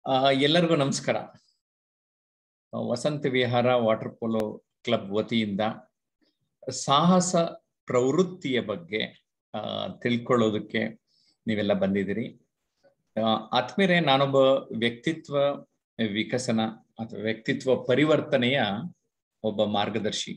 ಆ, ಎಲ್ಲರಿಗೂ ನಮಸ್ಕಾರ ಆ, ವಸಂತ ವಿಹಾರ ವಾಟರ್ ಪೋಲೋ ಕ್ಲಬ್ ವತಿಯಿಂದ ಸಾಹಸ ಪ್ರವೃತ್ತಿಯ ಬಗ್ಗೆ ಆ, ತಿಳ್ಕೊಳ್ಳೋದಕ್ಕೆ ನೀವೆಲ್ಲ ಬಂದಿದ್ದೀರಿ ಆ, ಆತ್ಮೀಯರೇ ನಾನೊಬ್ಬ ವ್ಯಕ್ತಿತ್ವ ವಿಕಸನ ಅಥವಾ ವ್ಯಕ್ತಿತ್ವ ಪರಿವರ್ತನೆಯ ಒಬ್ಬ ಮಾರ್ಗದರ್ಶಿ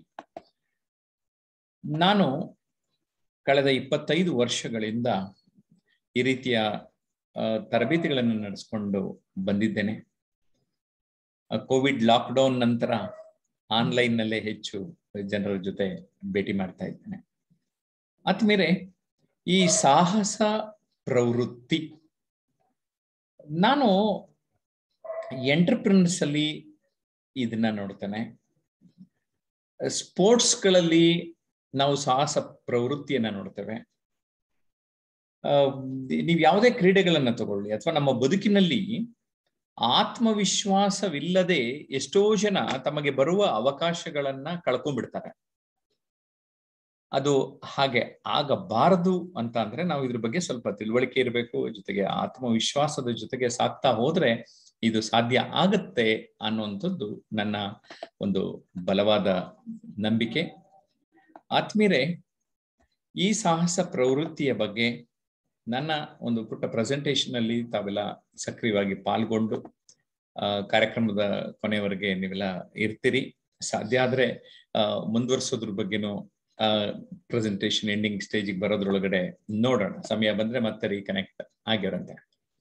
ನಾನು ಕಳೆದ ಇಪ್ಪತ್ತೈದು ವರ್ಷಗಳಿಂದ ಈ ರೀತಿಯ ಆ, ತರಬೇತಿಗಳನ್ನು ನಡೆಸ್ಕೊಂಡು ಬಂದಿದ್ದೇನೆ ಆ, ಕೋವಿಡ್ ಲಾಕ್ಡೌನ್ ನಂತರ ಆನ್ಲೈನ್ ನಲ್ಲೇ ಹೆಚ್ಚು ಜನರ ಜೊತೆ ಭೇಟಿ ಮಾಡ್ತಾ ಇದ್ದೇನೆ ಆದ್ಮೇಲೆ ಈ ಸಾಹಸ ಪ್ರವೃತ್ತಿ ನಾನು ಎಂಟರ್ಪ್ರಿನರ್ಸ್ ಅಲ್ಲಿ ಇದನ್ನ ನೋಡ್ತೇನೆ ಸ್ಪೋರ್ಟ್ಸ್ಗಳಲ್ಲಿ ನಾವು ಸಾಹಸ ಪ್ರವೃತ್ತಿಯನ್ನ ನೋಡ್ತೇವೆ ಆ, ನೀವು ಯಾವುದೇ ಕ್ರೀಡೆಗಳನ್ನ ತಗೊಳ್ಳಿ ಅಥವಾ ನಮ್ಮ ಬದುಕಿನಲ್ಲಿ ಆತ್ಮವಿಶ್ವಾಸವಿಲ್ಲದೆ ಎಷ್ಟೋ ಜನ ತಮಗೆ ಬರುವ ಅವಕಾಶಗಳನ್ನ ಕಳ್ಕೊಂಡ್ಬಿಡ್ತಾರೆ ಅದು ಹಾಗೆ ಆಗಬಾರದು ಅಂತ ಅಂದ್ರೆ ನಾವು ಇದ್ರ ಬಗ್ಗೆ ಸ್ವಲ್ಪ ತಿಳುವಳಿಕೆ ಇರಬೇಕು ಜೊತೆಗೆ ಆತ್ಮವಿಶ್ವಾಸದ ಜೊತೆಗೆ ಸಾಕ್ತಾ ಹೋದ್ರೆ ಇದು ಸಾಧ್ಯ ಆಗತ್ತೆ ಅನ್ನುವಂಥದ್ದು ನನ್ನ ಒಂದು ಬಲವಾದ ನಂಬಿಕೆ ಆತ್ಮೀರೆ ಈ ಸಾಹಸ ಪ್ರವೃತ್ತಿಯ ಬಗ್ಗೆ ನನ್ನ ಒಂದು ಪುಟ್ಟ ಪ್ರೆಸೆಂಟೇಶನ್ ಅಲ್ಲಿ ತಾವೆಲ್ಲ ಸಕ್ರಿಯವಾಗಿ ಪಾಲ್ಗೊಂಡು ಆ, ಕಾರ್ಯಕ್ರಮದ ಕೊನೆಯವರೆಗೆ ನೀವೆಲ್ಲ ಇರ್ತೀರಿ ಸಾಧ್ಯ ಆದ್ರೆ ಆ, ಮುಂದುವರ್ಸೋದ್ರ ಬಗ್ಗೆನೂ ಪ್ರೆಸೆಂಟೇಶನ್ ಎಂಡಿಂಗ್ ಸ್ಟೇಜಿಗೆ ಬರೋದ್ರೊಳಗಡೆ ನೋಡೋಣ ಸಮಯ ಬಂದ್ರೆ ಮತ್ತೆ ರೀಕನೆಕ್ಟ್ ಆಗಿರಂತೆ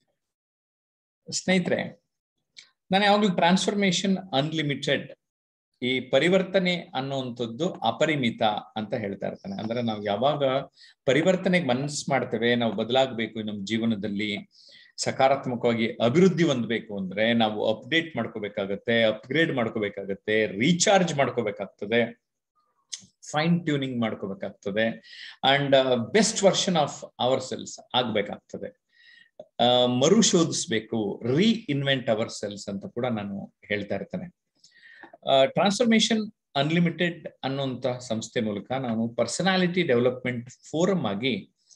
ಸ್ನೇಹಿತರೆ ನಾನು ಯಾವಾಗಲೂ ಟ್ರಾನ್ಸ್ಫಾರ್ಮೇಶನ್ ಅನ್ಲಿಮಿಟೆಡ್ ಈ ಪರಿವರ್ತನೆ ಅನ್ನುವಂಥದ್ದು ಅಪರಿಮಿತ ಅಂತ ಹೇಳ್ತಾ ಇರ್ತಾನೆ ಅಂದ್ರೆ ನಾವು ಯಾವಾಗ ಪರಿವರ್ತನೆಗೆ ಮನಸ್ಸು ಮಾಡ್ತೇವೆ ನಾವು ಬದಲಾಗಬೇಕು ನಮ್ಮ ಜೀವನದಲ್ಲಿ ಸಕಾರಾತ್ಮಕವಾಗಿ ಅಭಿವೃದ್ಧಿ ಹೊಂದಬೇಕು ಅಂದ್ರೆ ನಾವು ಅಪ್ಡೇಟ್ ಮಾಡ್ಕೋಬೇಕಾಗತ್ತೆ ಅಪ್ಗ್ರೇಡ್ ಮಾಡ್ಕೋಬೇಕಾಗತ್ತೆ ರೀಚಾರ್ಜ್ ಮಾಡ್ಕೋಬೇಕಾಗ್ತದೆ ಫೈನ್ ಟ್ಯೂನಿಂಗ್ ಮಾಡ್ಕೋಬೇಕಾಗ್ತದೆ and best version of our selves ಆಗ್ಬೇಕಾಗ್ತದೆ ಆ, ಮರುಶೋಧಿಸ್ಬೇಕು ರೀ ಇನ್ವೆಂಟ್ ಅವರ್ ಸೆಲ್ಸ್ ಅಂತ ಕೂಡ ನಾನು ಹೇಳ್ತಾ ಇರ್ತೇನೆ ಟ್ರಾನ್ಸ್ಫಾರ್ಮೇಶನ್ ಅನ್ಲಿಮಿಟೆಡ್ ಅನ್ನುವಂತ ಸಂಸ್ಥೆ ಮೂಲಕ ನಾನು ಪರ್ಸನಾಲಿಟಿ ಡೆವಲಪ್ಮೆಂಟ್ ಫೋರಮ್ ಆಗಿ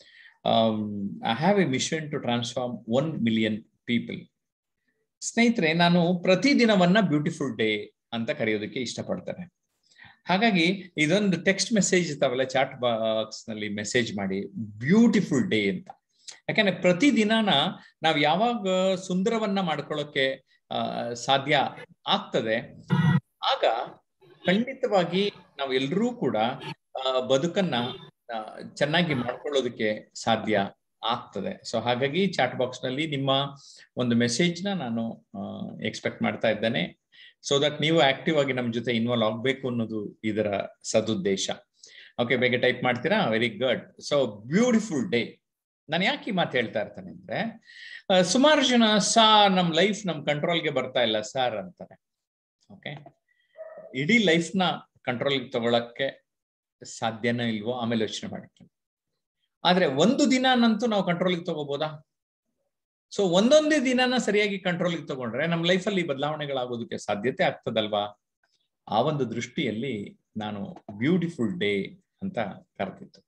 I have a mission to transform one million people ಸ್ನೇಹಿತರೆ ನಾನು ಪ್ರತಿದಿನವನ್ನ ಬ್ಯೂಟಿಫುಲ್ ಡೇ ಅಂತ ಕರೆಯೋದಕ್ಕೆ ಇಷ್ಟಪಡ್ತೇನೆ ಹಾಗಾಗಿ ಇದೊಂದು ಟೆಕ್ಸ್ಟ್ ಮೆಸೇಜ್ ತಾವೆಲ್ಲ ಚಾಟ್ ಬಾಕ್ಸ್ ನಲ್ಲಿ ಮೆಸೇಜ್ ಮಾಡಿ ಬ್ಯೂಟಿಫುಲ್ ಡೇ ಅಂತ ಯಾಕಂದ್ರೆ ಪ್ರತಿದಿನನ ನಾವ್ ಯಾವಾಗ ಸುಂದರವನ್ನ ಮಾಡ್ಕೊಳ್ಳೋಕೆ ಆ, ಸಾಧ್ಯ ಆಗ್ತದೆ ಆಗ ಖಂಡಿತವಾಗಿ ನಾವು ಎಲ್ಲರೂ ಕೂಡ ಆ, ಬದುಕನ್ನ ಆ, ಚೆನ್ನಾಗಿ ಮಾಡ್ಕೊಳ್ಳೋದಕ್ಕೆ ಸಾಧ್ಯ ಆಗ್ತದೆ ಸೊ ಹಾಗಾಗಿ ಚಾಟ್ ಬಾಕ್ಸ್ ನಲ್ಲಿ ನಿಮ್ಮ ಒಂದು ಮೆಸೇಜ್ ನ ನಾನು ಎಕ್ಸ್ಪೆಕ್ಟ್ ಮಾಡ್ತಾ ಇದ್ದೇನೆ ಸೊ ದಟ್ ನೀವು ಆಕ್ಟಿವ್ ಆಗಿ ನಮ್ಮ ಜೊತೆ ಇನ್ವಾಲ್ವ್ ಆಗ್ಬೇಕು ಅನ್ನೋದು ಇದರ ಸದುದ್ದೇಶ ಓಕೆ ಬೇಗ ಟೈಪ್ ಮಾಡ್ತೀರಾ very good so beautiful day ನಾನು ಯಾಕೆ ಈ ಮಾತು ಹೇಳ್ತಾ ಇರ್ತಾನೆ ಅಂದ್ರೆ ಆ, ಸುಮಾರು ಜನ ಸಾ ನಮ್ ಲೈಫ್ ನಮ್ ಕಂಟ್ರೋಲ್ಗೆ ಬರ್ತಾ ಇಲ್ಲ ಸಾರ್ ಅಂತಾರೆ ಓಕೆ ಇಡೀ ಲೈಫ್ ನ ಕಂಟ್ರೋಲ್ ತಗೊಳಕ್ಕೆ ಸಾಧ್ಯನೋ ಇಲ್ವೋ ಆಮೇಲೆ ಯೋಚನೆ ಮಾಡಕ್ಕೆ ಆದ್ರೆ ಒಂದು ದಿನನಂತೂ ನಾವು ಕಂಟ್ರೋಲಿಗೆ ತಗೋಬೋದಾ ಸೊ ಒಂದೊಂದೇ ದಿನನ ಸರಿಯಾಗಿ ಕಂಟ್ರೋಲಿಗೆ ತಗೊಂಡ್ರೆ ನಮ್ಮ ಲೈಫಲ್ಲಿ ಬದಲಾವಣೆಗಳಾಗೋದಕ್ಕೆ ಸಾಧ್ಯತೆ ಆಗ್ತದಲ್ವಾ ಆ ಒಂದು ದೃಷ್ಟಿಯಲ್ಲಿ ನಾನು ಬ್ಯೂಟಿಫುಲ್ ಡೇ ಅಂತ ಕರೆದಿತ್ತು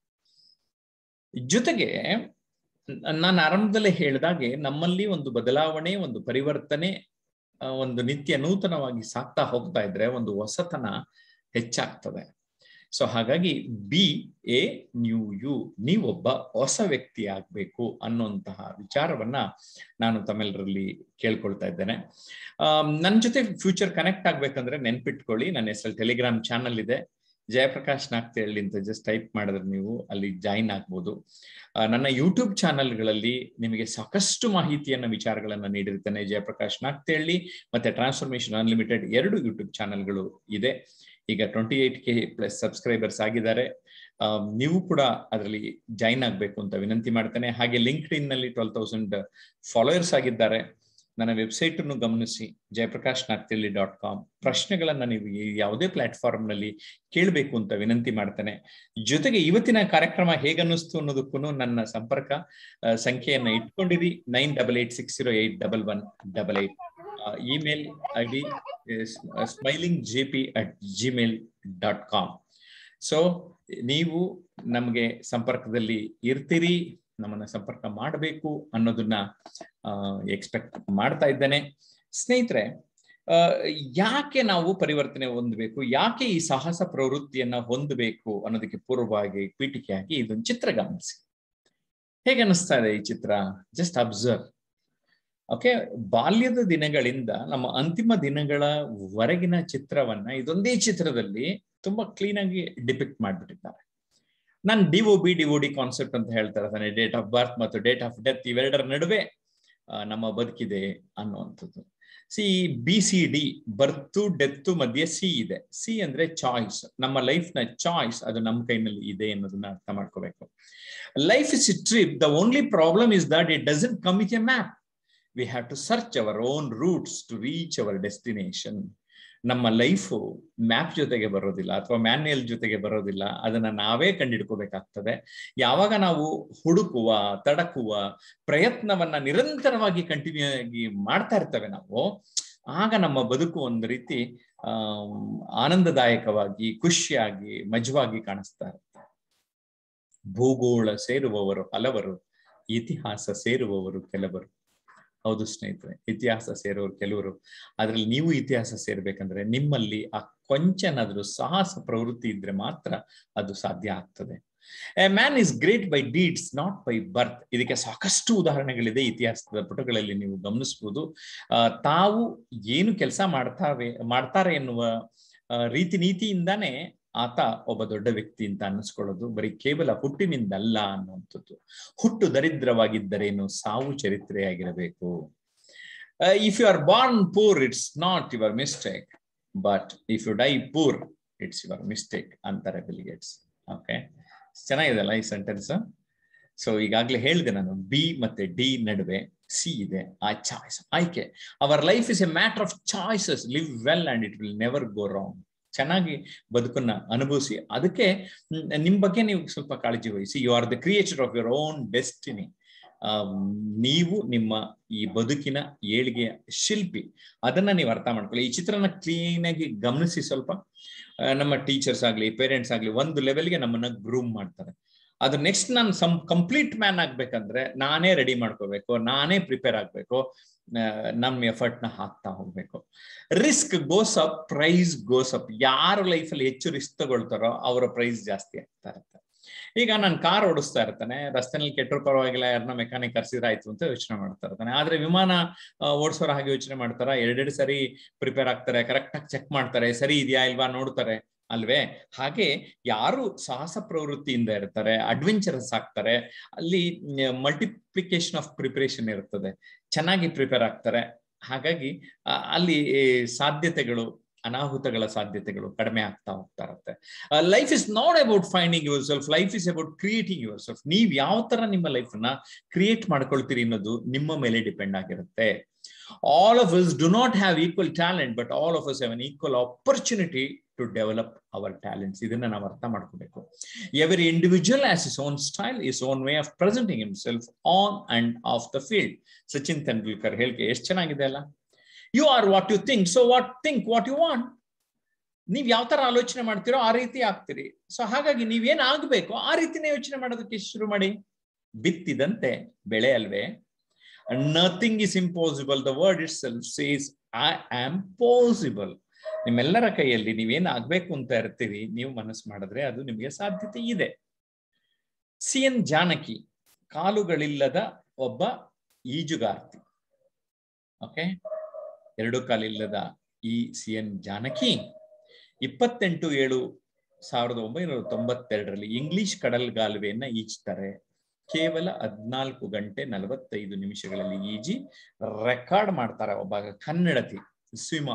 ಜೊತೆಗೆ ನ- ನಾನು ಆರಂಭದಲ್ಲೇ ಹೇಳಿದಾಗೆ ನಮ್ಮಲ್ಲಿ ಒಂದು ಬದಲಾವಣೆ ಒಂದು ಪರಿವರ್ತನೆ ಆ, ಒಂದು ನಿತ್ಯ ನೂತನವಾಗಿ ಸಾಕ್ತಾ ಹೋಗ್ತಾ ಇದ್ರೆ ಒಂದು ಹೊಸತನ ಹೆಚ್ಚಾಗ್ತದೆ ಸೊ ಹಾಗಾಗಿ ಬಿ ಎ ನ್ಯೂ ಯು ನೀವೊಬ್ಬ ಹೊಸ ವ್ಯಕ್ತಿ ಆಗ್ಬೇಕು ಅನ್ನುವಂತಹ ವಿಚಾರವನ್ನ ನಾನು ತಮ್ಮೆಲ್ಲರಲ್ಲಿ ಕೇಳ್ಕೊಳ್ತಾ ಇದ್ದೇನೆ ನನ್ನ ಜೊತೆ ಫ್ಯೂಚರ್ ಕನೆಕ್ಟ್ ಆಗ್ಬೇಕಂದ್ರೆ ನೆನ್ಪಿಟ್ಕೊಳ್ಳಿ ನನ್ನ ಹೆಸರಲ್ಲಿ ಟೆಲಿಗ್ರಾಮ್ ಚಾನಲ್ ಇದೆ ಜಯಪ್ರಕಾಶ್ ನಾಗ್ತೇಳಿ ಅಂತ ಜಸ್ಟ್ ಟೈಪ್ ಮಾಡಿದ್ರೆ ನೀವು ಅಲ್ಲಿ ಜಾಯಿನ್ ಆಗ್ಬೋದು ಆ, ನನ್ನ ಯೂಟ್ಯೂಬ್ ಚಾನಲ್ಗಳಲ್ಲಿ ನಿಮಗೆ ಸಾಕಷ್ಟು ಮಾಹಿತಿಯನ್ನ ವಿಚಾರಗಳನ್ನ ನೀಡಿರ್ತೇನೆ ಜಯಪ್ರಕಾಶ್ ನಾಗ್ತೇಳಿ ಮತ್ತೆ ಟ್ರಾನ್ಸ್ಫಾರ್ಮೇಶನ್ ಅನ್ಲಿಮಿಟೆಡ್ ಎರಡು ಯೂಟ್ಯೂಬ್ ಚಾನಲ್ಗಳು ಇದೆ ಈಗ twenty eight K plus subscribers ಆಗಿದ್ದಾರೆ ಆ, ನೀವು ಕೂಡ ಅದರಲ್ಲಿ ಜಾಯಿನ್ ಆಗಬೇಕು ಅಂತ ವಿನಂತಿ ಮಾಡ್ತೇನೆ ಹಾಗೆ ಲಿಂಕ್ಡ್ ಇನ್ ನಲ್ಲಿ ಟ್ವೆಲ್ ತೌಸಂಡ್ ಫಾಲೋಯರ್ಸ್ ಆಗಿದ್ದಾರೆ ನನ್ನ ವೆಬ್ಸೈಟ್ ಅನ್ನು ಗಮನಿಸಿ ಜಯಪ್ರಕಾಶ್ ನಾಗ್ತಿಳ್ಳಿ ಡಾಟ್ ಕಾಮ್ ಪ್ರಶ್ನೆಗಳನ್ನ ನೀವು ಈ ಯಾವುದೇ ಪ್ಲಾಟ್ಫಾರ್ಮ್ ನಲ್ಲಿ ಕೇಳಬೇಕು ಅಂತ ವಿನಂತಿ ಮಾಡ್ತೇನೆ ಜೊತೆಗೆ ಇವತ್ತಿನ ಕಾರ್ಯಕ್ರಮ ಹೇಗನ್ನಿಸ್ತು ಅನ್ನೋದಕ್ಕೂ ನನ್ನ ಸಂಪರ್ಕ ಆ, ಸಂಖ್ಯೆಯನ್ನ ಇಟ್ಕೊಂಡಿರಿ nine double eight six zero eight double one double eight email I D smiling J P at Gmail dot com so ನೀವು ನಮಗೆ ಸಂಪರ್ಕದಲ್ಲಿ ಇರ್ತೀರಿ ನಮ್ಮನ್ನ ಸಂಪರ್ಕ ಮಾಡಬೇಕು ಅನ್ನೋದನ್ನ ಎಕ್ಸ್ಪೆಕ್ಟ್ ಮಾಡ್ತಾ ಇದ್ದೇನೆ ಸ್ನೇಹಿತರೆ ಆ, ಯಾಕೆ ನಾವು ಪರಿವರ್ತನೆ ಹೊಂದಬೇಕು ಯಾಕೆ ಈ ಸಾಹಸ ಪ್ರವೃತ್ತಿಯನ್ನ ಹೊಂದಬೇಕು ಅನ್ನೋದಕ್ಕೆ ಪೂರ್ವವಾಗಿ ಪೀಠಿಕೆಯಾಗಿ ಇದೊಂದು ಚಿತ್ರ ಗಮನಿಸಿ ಹೇಗೆ ಅನಿಸ್ತಾ ಇದೆ ಈ ಚಿತ್ರ ಜಸ್ಟ್ ಅಬ್ಸರ್ವ್ ಓಕೆ ಬಾಲ್ಯದ ದಿನಗಳಿಂದ ನಮ್ಮ ಅಂತಿಮ ದಿನಗಳ ವರೆಗಿನ ಚಿತ್ರವನ್ನ ಇದೊಂದೇ ಚಿತ್ರದಲ್ಲಿ ತುಂಬಾ ಕ್ಲೀನ್ ಆಗಿ ಡಿಪಿಕ್ಟ್ ಮಾಡ್ಬಿಟ್ಟಿದ್ದಾರೆ ನಾನು D O B D O D concept ಅಂತ ಹೇಳ್ತಾ ಇರ್ತಾನೆ ಡೇಟ್ ಆಫ್ ಬರ್ತ್ ಮತ್ತು ಡೇಟ್ ಆಫ್ ಡೆತ್ ಇವೆರಡರ ನಡುವೆ ಆ, ನಮ್ಮ ಬದುಕಿದೆ ಅನ್ನುವಂಥದ್ದು C B C D birth death ಮಧ್ಯೆ ಸಿ ಇದೆ ಸಿ ಅಂದ್ರೆ ಚಾಯ್ಸ್ ನಮ್ಮ ಲೈಫ್ ನ ಚಾಯ್ಸ್ ಅದು ನಮ್ಮ ಕೈನಲ್ಲಿ ಇದೆ ಅನ್ನೋದನ್ನ ಅರ್ಥ ಮಾಡ್ಕೋಬೇಕು life is trip the only problem is that it doesn't come with a map we have to search our own routes to reach our destination ನಮ್ಮ ಲೈಫು ಮ್ಯಾಪ್ ಜೊತೆಗೆ ಬರೋದಿಲ್ಲ ಅಥವಾ ಮ್ಯಾನ್ಯಲ್ ಜೊತೆಗೆ ಬರೋದಿಲ್ಲ ಅದನ್ನ ನಾವೇ ಕಂಡಿಡ್ಕೋಬೇಕಾಗ್ತದೆ ಯಾವಾಗ ನಾವು ಹುಡುಕುವ ತಡಕುವ ಪ್ರಯತ್ನವನ್ನ ನಿರಂತರವಾಗಿ ಕಂಟಿನ್ಯೂ ಆಗಿ ಮಾಡ್ತಾ ಇರ್ತೇವೆ ನಾವು ಆಗ ನಮ್ಮ ಬದುಕು ಒಂದು ರೀತಿ ಆ ಆನಂದದಾಯಕವಾಗಿ ಖುಷಿಯಾಗಿ ಮಜವಾಗಿ ಕಾಣಿಸ್ತಾ ಇರುತ್ತೆ ಭೂಗೋಳ ಸೇರುವವರು ಹಲವರು ಇತಿಹಾಸ ಸೇರುವವರು ಕೆಲವರು ಹೌದು ಸ್ನೇಹಿತರೆ ಇತಿಹಾಸ ಸೇರೋರು ಕೆಲವರು ಅದ್ರಲ್ಲಿ ನೀವು ಇತಿಹಾಸ ಸೇರ್ಬೇಕಂದ್ರೆ ನಿಮ್ಮಲ್ಲಿ ಆ ಕೊಂಚನಾದ್ರೂ ಸಾಹಸ ಪ್ರವೃತ್ತಿ ಇದ್ರೆ ಮಾತ್ರ ಅದು ಸಾಧ್ಯ ಆಗ್ತದೆ a man is great by deeds not by birth ಇದಕ್ಕೆ ಸಾಕಷ್ಟು ಉದಾಹರಣೆಗಳಿದೆ ಇತಿಹಾಸದ ಪುಟಗಳಲ್ಲಿ ನೀವು ಗಮನಿಸಬಹುದು ಆ, ತಾವು ಏನು ಕೆಲಸ ಮಾಡ್ತಾವೆ ಮಾಡ್ತಾರೆ ಎನ್ನುವ ಆ, ರೀತಿ ನೀತಿಯಿಂದಾನೇ ಆತ ಒಬ್ಬ ದೊಡ್ಡ ವ್ಯಕ್ತಿ ಅಂತ ಅನ್ನಿಸ್ಕೊಳ್ಳೋದು ಬರೀ ಕೇವಲ ಹುಟ್ಟಿನಿಂದಲ್ಲ ಅನ್ನುವಂಥದ್ದು ಹುಟ್ಟು ದರಿದ್ರವಾಗಿದ್ದರೇನು ಸಾವು ಚರಿತ್ರೆಯಾಗಿರಬೇಕು if you are born poor it's not your mistake but if you die poor it's your mistake ಅಂತಾರೆ ಬಿಲಿಗೇಟ್ಸ್ ಓಕೆ ಚೆನ್ನಾಗಿದೆಲ್ಲ ಈ ಸೆಂಟೆನ್ಸ್ ಸೊ ಈಗಾಗಲೇ ಹೇಳಿದೆ ನಾನು ಬಿ ಮತ್ತೆ ಡಿ ನಡುವೆ ಸಿ ಇದೆ ಆ ಚಾಯ್ಸ್ ಆಯ್ಕೆ our life is a matter of choices live well and it will never go wrong ಚೆನ್ನಾಗಿ ಬದುಕನ್ನ ಅನುಭವಿಸಿ ಅದಕ್ಕೆ ಮ್, ನಿಮ್ ಬಗ್ಗೆ ನೀವು ಸ್ವಲ್ಪ ಕಾಳಜಿ ವಹಿಸಿ you are the creator of your own destiny ನೀವು ನಿಮ್ಮ ಈ ಬದುಕಿನ ಏಳಿಗೆಯ ಶಿಲ್ಪಿ ಅದನ್ನ ನೀವು ಅರ್ಥ ಮಾಡ್ಕೊಳ್ಳಿ ಈ ಚಿತ್ರನ ಕ್ಲೀನ್ ಆಗಿ ಗಮನಿಸಿ ಸ್ವಲ್ಪ ಆ, ನಮ್ಮ ಟೀಚರ್ಸ್ ಆಗ್ಲಿ ಪೇರೆಂಟ್ಸ್ ಆಗ್ಲಿ ಒಂದು ಲೆವೆಲ್ಗೆ ನಮ್ಮನ್ನ ಗ್ರೂಮ್ ಮಾಡ್ತಾರೆ ಅದು ನೆಕ್ಸ್ಟ್ ನಾನು ಸಮ್ ಕಂಪ್ಲೀಟ್ ಮ್ಯಾನ್ ಆಗ್ಬೇಕಂದ್ರೆ ನಾನೇ ರೆಡಿ ಮಾಡ್ಕೋಬೇಕು ನಾನೇ ಪ್ರಿಪೇರ್ ಆಗ್ಬೇಕು ಆ, ನಮ್ಮ ಎಫರ್ಟ್ ನ ಹಾಕ್ತಾ ಹೋಗ್ಬೇಕು risk goes up price goes up ಯಾರು ಲೈಫಲ್ಲಿ ಹೆಚ್ಚು ರಿಸ್ಕ್ ತಗೊಳ್ತಾರೋ ಅವರ ಪ್ರೈಸ್ ಜಾಸ್ತಿ ಆಗ್ತಾ ಇರುತ್ತೆ ಈಗ ನಾನು ಕಾರ್ ಓಡಿಸ್ತಾ ಇರ್ತಾನೆ ರಸ್ತೆನಲ್ಲಿ ಕೆಟ್ಟರು ಪರವಾಗಿಲ್ಲ ಯಾರನ್ನ ಮೆಕ್ಯಾನಿಕ್ ಕರ್ಸಿದ್ರೆ ಆಯ್ತು ಅಂತ ಯೋಚನೆ ಮಾಡ್ತಾ ಇರ್ತಾನೆ ಆದ್ರೆ ವಿಮಾನ ಆ, ಓಡಿಸೋರ ಹಾಗೆ ಯೋಚನೆ ಮಾಡ್ತಾರ ಎರಡೆರಡು ಸರಿ ಪ್ರಿಪೇರ್ ಆಗ್ತಾರೆ ಕರೆಕ್ಟ್ ಆಗಿ ಚೆಕ್ ಮಾಡ್ತಾರೆ ಸರಿ ಇದೆಯಾ ಇಲ್ವಾ ನೋಡ್ತಾರೆ ಅಲ್ವೇ ಹಾಗೆ ಯಾರು ಸಾಹಸ ಪ್ರವೃತ್ತಿಯಿಂದ ಇರ್ತಾರೆ ಅಡ್ವೆಂಚರಸ್ ಆಗ್ತಾರೆ ಅಲ್ಲಿ ಮಲ್ಟಿಪ್ಲಿಕೇಶನ್ ಆಫ್ ಪ್ರಿಪರೇಷನ್ ಇರ್ತದೆ ಚೆನ್ನಾಗಿ ಪ್ರಿಪೇರ್ ಆಗ್ತಾರೆ ಹಾಗಾಗಿ ಆ, ಅಲ್ಲಿ ಈ ಸಾಧ್ಯತೆಗಳು ಅನಾಹುತಗಳ ಸಾಧ್ಯತೆಗಳು ಕಡಿಮೆ ಆಗ್ತಾ ಹೋಗ್ತಾ ಇರುತ್ತೆ life is not about finding yourself life is about creating yourself ನೀವ್ ಯಾವ ತರ ನಿಮ್ಮ ಲೈಫ್ ನ ಕ್ರಿಯೇಟ್ ಮಾಡ್ಕೊಳ್ತೀರಿ ಅನ್ನೋದು ನಿಮ್ಮ ಮೇಲೆ ಡಿಪೆಂಡ್ ಆಗಿರುತ್ತೆ all of us do not have equal talent but all of us have an equal opportunity to develop our talents ಇದನ್ನ ನಾವು ಅರ್ಥ ಮಾಡ್ಕೋಬೇಕು every individual has his own style his own way of presenting himself on and off the field Sachin Tendulkar ಹೇಳಿಕೆ ಎಷ್ಟು ಚೆನ್ನಾಗಿದೆ ಅಲ್ಲ you are what you think so what think what you want ನೀವ್ ಯಾವ ತರ ಆಲೋಚನೆ ಮಾಡ್ತೀರೋ ಆ ರೀತಿ ಆಗ್ತೀರಿ ಸೊ ಹಾಗಾಗಿ ನೀವೇನ್ ಆಗ್ಬೇಕು ಆ ರೀತಿನೇ ಯೋಚನೆ ಮಾಡೋದಕ್ಕೆ ಶುರು ಮಾಡಿ ಬಿತ್ತಿದಂತೆ ಬೆಳೆ ಅಲ್ವೇ nothing is impossible the word itself says I am possible ನಿಮ್ಮೆಲ್ಲರ ಕೈಯಲ್ಲಿ ನೀವೇನ್ ಆಗ್ಬೇಕು ಅಂತ ಇರ್ತೀರಿ ನೀವು ಮನಸ್ಸು ಮಾಡಿದ್ರೆ ಅದು ನಿಮಗೆ ಸಾಧ್ಯತೆ ಇದೆ ಸಿ ಎನ್ ಜಾನಕಿ ಕಾಲುಗಳಿಲ್ಲದ ಒಬ್ಬ ಈಜುಗಾರ್ತಿ ಓಕೆ ಎರಡು ಕಾಲಿಲ್ಲದ ಈ ಸಿ ಎನ್ ಜಾನಕಿ ಇಪ್ಪತ್ತೆಂಟು ಏಳು ಸಾವಿರದ ಒಂಬೈನೂರ ತೊಂಬತ್ತೆರಡರಲ್ಲಿ ಇಂಗ್ಲಿಷ್ ಕಡಲ್ಗಾಲುವೆಯನ್ನ ಈಜ್ತಾರೆ ಕೇವಲ ಹದ್ನಾಲ್ಕು ಗಂಟೆ ನಲವತ್ತೈದು ನಿಮಿಷಗಳಲ್ಲಿ ಈಜಿ ರೆಕಾರ್ಡ್ ಮಾಡ್ತಾರೆ ಒಬ್ಬ ಕನ್ನಡತಿ ಸ್ವಿಮ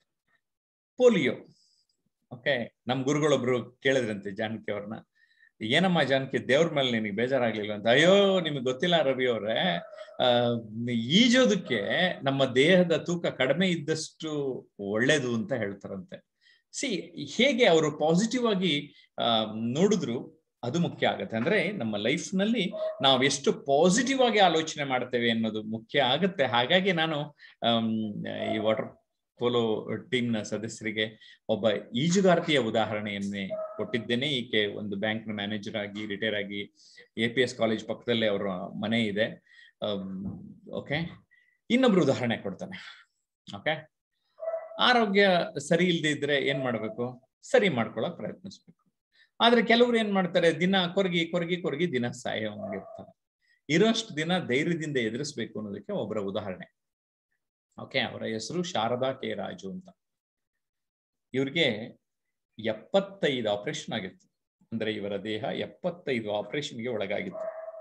ಪೋಲಿಯೋ ಓಕೆ ನಮ್ ಗುರುಗಳೊಬ್ರು ಕೇಳಿದ್ರಂತೆ ಜಾನಕಿ ಅವ್ರನ್ನ ಏನಮ್ಮ ಜಾನಕಿ ದೇವ್ರ ಮೇಲೆ ನಿನಗೆ ಬೇಜಾರಾಗ್ಲಿಲ್ಲ ಅಂತ ಅಯ್ಯೋ ನಿಮಗೆ ಗೊತ್ತಿಲ್ಲ ರವಿ ಅವ್ರೆ ಆ ಈಜೋದಕ್ಕೆ ನಮ್ಮ ದೇಹದ ತೂಕ ಕಡಿಮೆ ಇದ್ದಷ್ಟು ಒಳ್ಳೇದು ಅಂತ ಹೇಳ್ತಾರಂತೆ ಸಿ ಹೇಗೆ ಅವರು ಪಾಸಿಟಿವ್ ಆಗಿ ಆ ನೋಡಿದ್ರು ಅದು ಮುಖ್ಯ ಆಗುತ್ತೆ ಅಂದ್ರೆ ನಮ್ಮ ಲೈಫ್ ನಲ್ಲಿ ನಾವು ಎಷ್ಟು ಪಾಸಿಟಿವ್ ಆಗಿ ಆಲೋಚನೆ ಮಾಡ್ತೇವೆ ಅನ್ನೋದು ಮುಖ್ಯ ಆಗುತ್ತೆ ಹಾಗಾಗಿ ನಾನು ಈ ವಾಟರ್ ಪೋಲೋ ಟೀಮ್ನ ಸದಸ್ಯರಿಗೆ ಒಬ್ಬ ಈಜುಗಾರ್ತಿಯ ಉದಾಹರಣೆಯನ್ನೇ ಕೊಟ್ಟಿದ್ದೇನೆ ಈಕೆ ಒಂದು ಬ್ಯಾಂಕ್ನ ಮ್ಯಾನೇಜರ್ ಆಗಿ ರಿಟೈರ್ ಆಗಿ ಎ ಪಿ ಎಸ್ ಕಾಲೇಜ್ ಪಕ್ಕದಲ್ಲೇ ಅವರ ಮನೆ ಇದೆ ಓಕೆ ಇನ್ನೊಬ್ರು ಉದಾಹರಣೆ ಕೊಡ್ತಾನೆ ಓಕೆ ಆರೋಗ್ಯ ಸರಿ ಇಲ್ಲದೆ ಇದ್ರೆ ಏನ್ ಮಾಡ್ಬೇಕು ಸರಿ ಮಾಡ್ಕೊಳಕ್ ಪ್ರಯತ್ನಿಸ್ಬೇಕು ಆದ್ರೆ ಕೆಲವ್ರು ಏನ್ ಮಾಡ್ತಾರೆ ದಿನ ಕೊರಗಿ ಕೊರಗಿ ಕೊರಗಿ ದಿನ ಸಾಯೋಂಗಿರ್ತಾರೆ ಇರೋಷ್ಟು ದಿನ ಧೈರ್ಯದಿಂದ ಎದುರಿಸ್ಬೇಕು ಅನ್ನೋದಕ್ಕೆ ಒಬ್ಬರ ಉದಾಹರಣೆ ಓಕೆ ಅವರ ಹೆಸರು ಶಾರದಾ ಕೆ ರಾಜು ಅಂತ ಇವ್ರಿಗೆ ಎಪ್ಪತ್ತೈದು ಆಪರೇಷನ್ ಆಗಿತ್ತು ಅಂದ್ರೆ ಇವರ ದೇಹ ಎಪ್ಪತ್ತೈದು ಆಪರೇಷನ್ಗೆ ಒಳಗಾಗಿತ್ತು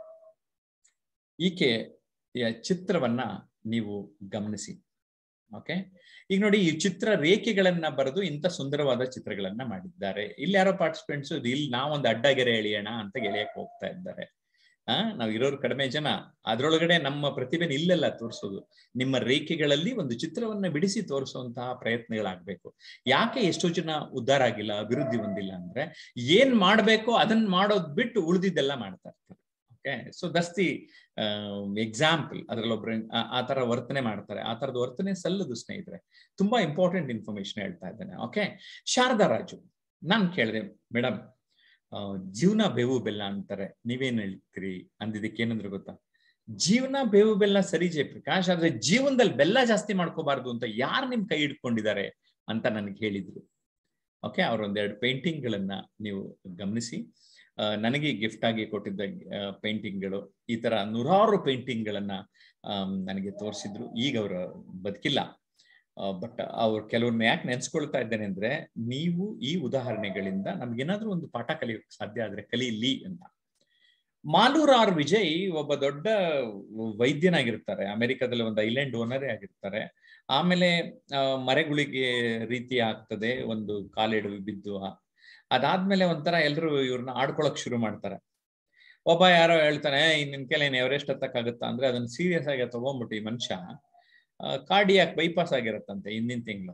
ಈಕೆ ಚಿತ್ರವನ್ನ ನೀವು ಗಮನಿಸಿ ಓಕೆ ಈಗ ನೋಡಿ ಈ ಚಿತ್ರ ರೇಖೆಗಳನ್ನ ಬರೆದು ಇಂಥ ಸುಂದರವಾದ ಚಿತ್ರಗಳನ್ನ ಮಾಡಿದ್ದಾರೆ ಇಲ್ಲಿ ಯಾರೋ ಪಾರ್ಟಿಸಿಪೆಂಟ್ಸ್ ಇಲ್ಲಿ ನಾವೊಂದು ಅಡ್ಡಗೆರೆ ಎಳೆಯೋಣ ಅಂತ ಗೆಳೆಯಕ್ಕೆ ಹೋಗ್ತಾ ಇದ್ದಾರೆ ಆ ನಾವ್ ಇರೋರು ಕಡಿಮೆ ಜನ ಅದ್ರೊಳಗಡೆ ನಮ್ಮ ಪ್ರತಿಭೆನ ಇಲ್ಲೆಲ್ಲ ತೋರಿಸೋದು ನಿಮ್ಮ ರೇಖೆಗಳಲ್ಲಿ ಒಂದು ಚಿತ್ರವನ್ನ ಬಿಡಿಸಿ ತೋರಿಸುವಂತಹ ಪ್ರಯತ್ನಗಳಾಗ್ಬೇಕು ಯಾಕೆ ಎಷ್ಟೋ ಜನ ಉದ್ಧಾರ ಆಗಿಲ್ಲ ಅಭಿವೃದ್ಧಿ ಹೊಂದಿಲ್ಲ ಅಂದ್ರೆ ಏನ್ ಮಾಡ್ಬೇಕೋ ಅದನ್ನ ಮಾಡೋದ್ ಬಿಟ್ಟು ಉಳಿದಿದ್ದೆಲ್ಲ ಮಾಡ್ತಾ ಇರ್ತಾರೆ okay so thus the example ಅದ್ರಲ್ಲೊಬ್ರು ಆ ತರ ವರ್ತನೆ ಮಾಡ್ತಾರೆ ಆ ತರದ ವರ್ತನೆ ಸಲ್ಲದು ಸ್ನೇಹಿತರೆ ತುಂಬಾ ಇಂಪಾರ್ಟೆಂಟ್ ಇನ್ಫಾರ್ಮೇಶನ್ ಹೇಳ್ತಾ ಇದ್ದೇನೆ ಓಕೆ ಶಾರದಾ ರಾಜು ನಾನ್ ಕೇಳಿದೆ ಮೇಡಮ್ ಜೀವನ ಬೇವು ಬೆಲ್ಲ ಅಂತಾರೆ ನೀವೇನ್ ಹೇಳ್ತೀರಿ ಅಂದಿದ್ದಕ್ಕೆ ಏನಂದ್ರೆ ಗೊತ್ತಾ ಜೀವನ ಬೇವು ಬೆಲ್ಲ ಸರಿ ಜಯಪ್ರಕಾಶ್ ಆದ್ರೆ ಜೀವನದಲ್ಲಿ ಬೆಲ್ಲ ಜಾಸ್ತಿ ಮಾಡ್ಕೋಬಾರ್ದು ಅಂತ ಯಾರು ನಿಮ್ ಕೈ ಹಿಡ್ಕೊಂಡಿದ್ದಾರೆ ಅಂತ ನನಗೆ ಹೇಳಿದ್ರು ಓಕೆ ಅವ್ರ ಒಂದೆರಡು ಪೇಂಟಿಂಗ್ ಗಳನ್ನ ನೀವು ಗಮನಿಸಿ ನನಗೆ ಗಿಫ್ಟ್ ಆಗಿ ಕೊಟ್ಟಿದ್ದ ಪೇಂಟಿಂಗ್ಗಳು ಈ ತರ ನೂರಾರು ಪೇಂಟಿಂಗ್ ಗಳನ್ನ ನನಗೆ ತೋರಿಸಿದ್ರು ಈಗ ಅವರು ಬದುಕಿಲ್ಲ ಬಟ್ ಅವ್ರು ಕೆಲವ್ರನ್ನ ಯಾಕೆ ನೆನ್ಸ್ಕೊಳ್ತಾ ಇದ್ದೇನೆ ಅಂದ್ರೆ ನೀವು ಈ ಉದಾಹರಣೆಗಳಿಂದ ನಮ್ಗೇನಾದ್ರೂ ಒಂದು ಪಾಠ ಕಲಿಯೋಕೆ ಸಾಧ್ಯ ಆದ್ರೆ ಕಲೀಲಿ ಅಂತ ಮಾಲೂರ್ ಆರ್ ವಿಜಯ್ ಒಬ್ಬ ದೊಡ್ಡ ವೈದ್ಯನಾಗಿರ್ತಾರೆ ಅಮೆರಿಕದಲ್ಲಿ ಒಂದು ಐಲ್ಯಾಂಡ್ ಓನರೇ ಆಗಿರ್ತಾರೆ ಆಮೇಲೆ ಮರೆಗುಳಿಗೆ ರೀತಿ ಆಗ್ತದೆ ಒಂದು ಕಾಲೆಡು ಬಿದ್ದು ಅದಾದ್ಮೇಲೆ ಒಂಥರ ಎಲ್ರು ಇವ್ರನ್ನ ಆಡ್ಕೊಳಕ್ ಶುರು ಮಾಡ್ತಾರೆ ಒಬ್ಬ ಯಾರೋ ಹೇಳ್ತಾನೆ ನಿನ್ ಕೆಲ ಏನ್ ಎವರೆಸ್ಟ್ ಹತ್ತಕ್ಕಾಗುತ್ತಾ ಅಂದ್ರೆ ಅದನ್ನ ಸೀರಿಯಸ್ ಆಗಿ ತಗೊಂಡ್ಬಿಟ್ಟು ಈ ಮನುಷ್ಯ ಕಾರ್ಡಿಯಾಕ್ ಬೈಪಾಸ್ ಆಗಿರತ್ತಂತೆ ಹಿಂದಿನ ತಿಂಗಳು